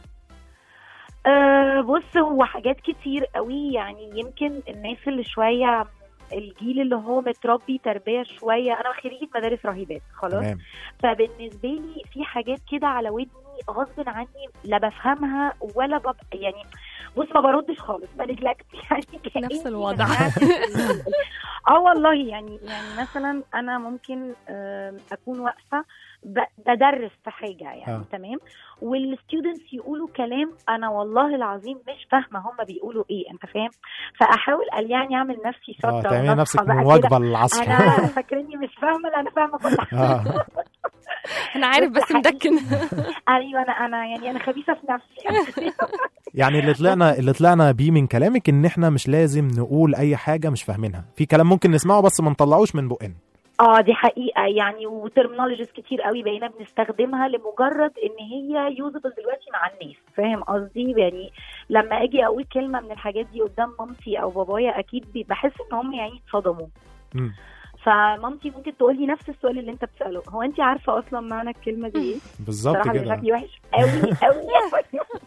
آه بص هو حاجات كتير قوي يعني يمكن الناس اللي شويه الجيل اللي هو متربي تربيه شويه انا خريجه مدارس راهبات خلاص تمام فبالنسبه لي في حاجات كده على ودني غصب عني لا بفهمها ولا ببقى يعني بص ما بردش خالص بنجلكت يعني كأني نفس الوضع. بسمعت ال- اه والله يعني يعني مثلا انا ممكن آم، اكون واقفه ب- بدرس في حاجه يعني آه. تمام والستودنتس يقولوا كلام انا والله العظيم مش فاهمه هم بيقولوا ايه انت فاهم فاحاول قال يعني اعمل نفسي اه شاطره تعملي وناصحة نفسك بقى كده. مواكبه للعصر انا فاكرني مش فاهمه لا انا فاهمه كل حاجه اه انا عارف بس بس مدكن ايوه انا انا يعني انا خبيثه في نفسي يعني اللي طلعنا اللي طلعنا بيه من كلامك ان احنا مش لازم نقول اي حاجه مش فاهمينها في كلام ممكن نسمعه بس ما نطلعوش من بقنا اه دي حقيقه يعني وترمينولوجيز كتير قوي بقينا بنستخدمها لمجرد ان هي يوزبل دلوقتي مع الناس فاهم قصدي يعني لما اجي اقول كلمه من الحاجات دي قدام مامتي او بابايا اكيد بي- بحس ان هم يعني اتصدموا مم. فمامتي ممكن تقول لي نفس السؤال اللي انت بتساله هو انت عارفه اصلا معنى الكلمه دي ايه بالظبط صراحه كده شكلي وحش قوي قوي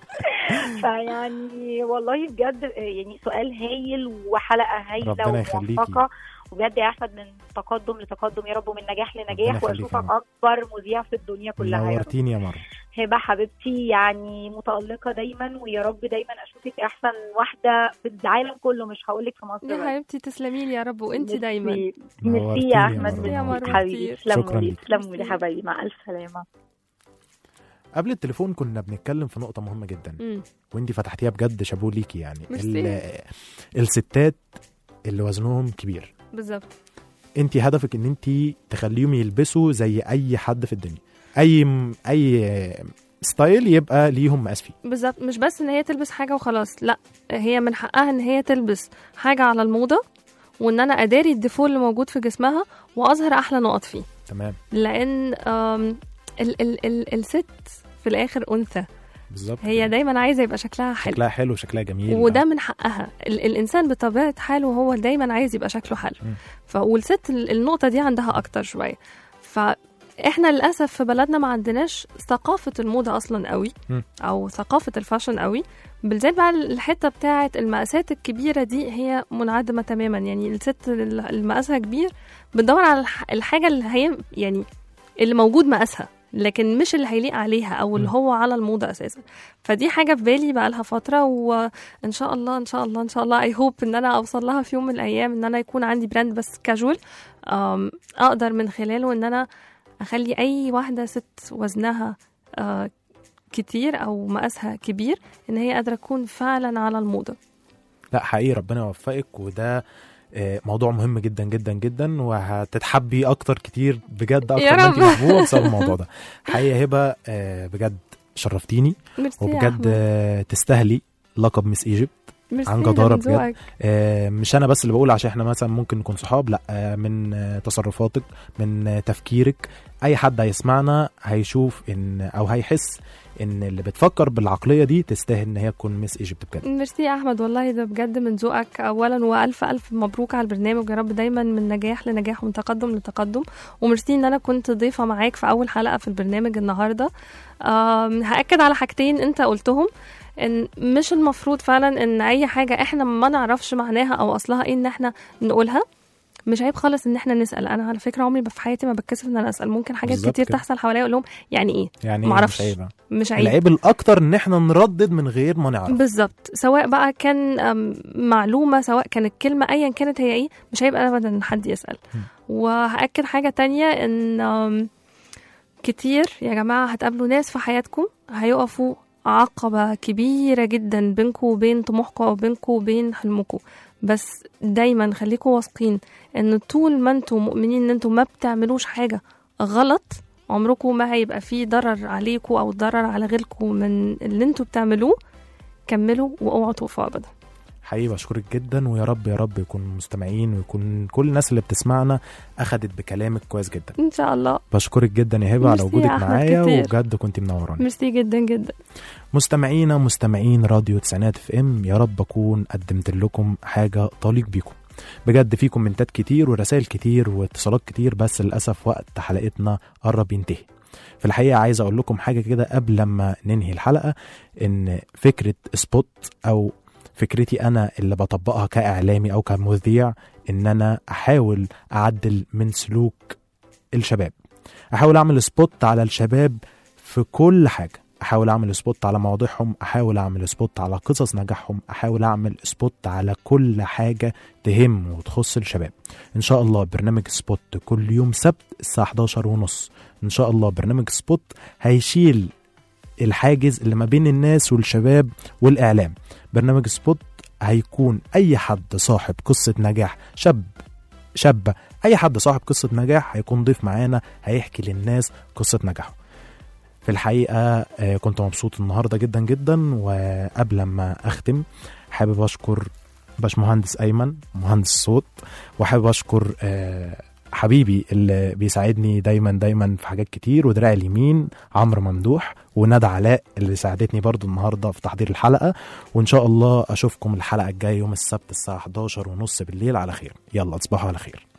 فيعني والله بجد يعني سؤال هايل وحلقه هايله ربنا يخليكي. وموفقه وبجد يا احمد من تقدم لتقدم يا رب ومن نجاح ربنا لنجاح يخليك واشوفك يا رب. اكبر مذيع في الدنيا كلها يا رب نورتيني يا مروه هبه حبيبتي يعني متالقه دايما ويا رب دايما اشوفك احسن واحده في العالم كله مش هقول لك في مصر يا بس حبيبتي تسلمي لي يا رب وانت دايما ميرسي نورتيني ميرسي يا يا احمد مروة. يا ميرسي مروة حبيبي كتير. شكراً تسلموا لي ليك. تسلموا لي ميرسي. حبايبي مع الف سلامه قبل التليفون كنا بنتكلم في نقطه مهمه جدا مم. وانتي فتحتيها بجد شابوه ليكي يعني ميرسي. ال- الستات اللي وزنهم كبير بالظبط انت هدفك ان انت تخليهم يلبسوا زي اي حد في الدنيا اي اي ستايل يبقى ليهم مقاس فيه بالظبط مش بس ان هي تلبس حاجه وخلاص لا هي من حقها ان هي تلبس حاجه على الموضه وان انا اداري الديفو اللي موجود في جسمها واظهر احلى نقط فيه تمام لان آم، ال ال ال الست في الاخر انثى بالظبط هي دايما عايزه يبقى شكلها حلو شكلها حلو شكلها جميل وده من حقها ال الانسان بطبيعه حاله هو دايما عايز يبقى شكله حلو مم. ف والست ال- النقطه دي عندها اكتر شويه فاحنا للاسف في بلدنا ما عندناش ثقافه الموضه اصلا قوي مم. او ثقافه الفاشن قوي بالذات بقى الحته بتاعه المقاسات الكبيره دي هي منعدمه تماما يعني الست اللي مقاسها كبير بتدور على الح- الحاجه اللي هي يعني اللي موجود مقاسها لكن مش اللي هيليق عليها او اللي م. هو على الموضه اساسا فدي حاجه في بالي بقى لها فتره وان شاء الله ان شاء الله ان شاء الله اي هوب ان انا اوصل لها في يوم من الايام ان انا يكون عندي براند بس كاجوال اقدر من خلاله ان انا اخلي اي واحده ست وزنها آه، كتير او مقاسها كبير ان هي قادره تكون فعلا على الموضه لا حقيقي ربنا يوفقك وده آه، موضوع مهم جدا جدا جدا وهتتحبي اكتر كتير بجد يا اكتر ما انت رب. محبوبه بسبب الموضوع ده حقيقه هبه آه، بجد شرفتيني ميرسي يا وبجد أحمد. آه، تستاهلي لقب مس ايجيبت ميرسي عن ده جداره من بجد ذوقك. آه، مش انا بس اللي بقول عشان احنا مثلا ممكن نكون صحاب لا آه، من آه، تصرفاتك من آه، تفكيرك اي حد هيسمعنا هيشوف ان او هيحس ان اللي بتفكر بالعقليه دي تستاهل ان هي تكون مس ايجيبت بجد ميرسي يا احمد والله ده بجد من ذوقك اولا والف الف مبروك على البرنامج يا رب دايما من نجاح لنجاح ومن تقدم لتقدم وميرسي ان انا كنت ضيفه معاك في اول حلقه في البرنامج النهارده آم، هاكد على حاجتين انت قلتهم ان مش المفروض فعلا ان اي حاجه احنا ما نعرفش معناها او اصلها ايه ان احنا نقولها مش عيب خالص ان احنا نسال انا على فكره عمري في حياتي ما بتكسف ان انا اسال ممكن حاجات بالظبط كتير كده. تحصل حواليا اقول لهم يعني ايه يعني إيه؟ معرفش مش عيب مش عيب العيب الاكتر ان احنا نردد من غير ما نعرف بالظبط سواء بقى كان أم، معلومة سواء كانت كلمة أيا كانت هي إيه مش هيبقى أبدا إن حد يسأل وهأكد حاجة تانية إن أم، كتير يا جماعة هتقابلوا ناس في حياتكم هيقفوا عقبة كبيرة جدا بينكم وبين طموحكم أو بينكم وبين حلمكم بس دايما خليكم واثقين ان طول ما انتم مؤمنين ان انتم ما بتعملوش حاجة غلط عمركم ما هيبقى فيه ضرر عليكم او ضرر على غيركم من اللي انتوا بتعملوه كملوا واوعوا توقفوا ابدا حقيقي بشكرك جدا ويا رب يا رب يكون مستمعين ويكون كل الناس اللي بتسمعنا اخدت بكلامك كويس جدا ان شاء الله بشكرك جدا يا هبه على ميرسي يا وجودك أحمد معايا كتير. وبجد كنت منوراني ميرسي جدا جدا مستمعينا مستمعين راديو تسعينات اف ام يا رب اكون قدمت لكم حاجه تليق بيكم بجد في كومنتات كتير ورسائل كتير واتصالات كتير بس للاسف وقت حلقتنا قرب ينتهي في الحقيقه عايز اقول لكم حاجه كده قبل لما ننهي الحلقه ان فكره سبوت او فكرتي انا اللي بطبقها كاعلامي او كمذيع ان انا احاول اعدل من سلوك الشباب احاول اعمل سبوت على الشباب في كل حاجه احاول اعمل سبوت على مواضيعهم احاول اعمل سبوت على قصص نجاحهم احاول اعمل سبوت على كل حاجه تهم وتخص الشباب ان شاء الله برنامج سبوت كل يوم سبت الساعه 11 ونص ان شاء الله برنامج سبوت هيشيل الحاجز اللي ما بين الناس والشباب والاعلام برنامج سبوت هيكون اي حد صاحب قصه نجاح شاب شابه اي حد صاحب قصه نجاح هيكون ضيف معانا هيحكي للناس قصه نجاحه في الحقيقه آه، كنت مبسوط النهارده جدا جدا وقبل ما اختم حابب اشكر باشمهندس ايمن مهندس صوت وحابب اشكر آه، حبيبي اللي بيساعدني دايما دايما في حاجات كتير ودراعي اليمين عمرو ممدوح وندى علاء اللي ساعدتني برضو النهارده في تحضير الحلقه وان شاء الله اشوفكم الحلقه الجايه يوم السبت الساعه 11 ونص بالليل على خير يلا تصبحوا على خير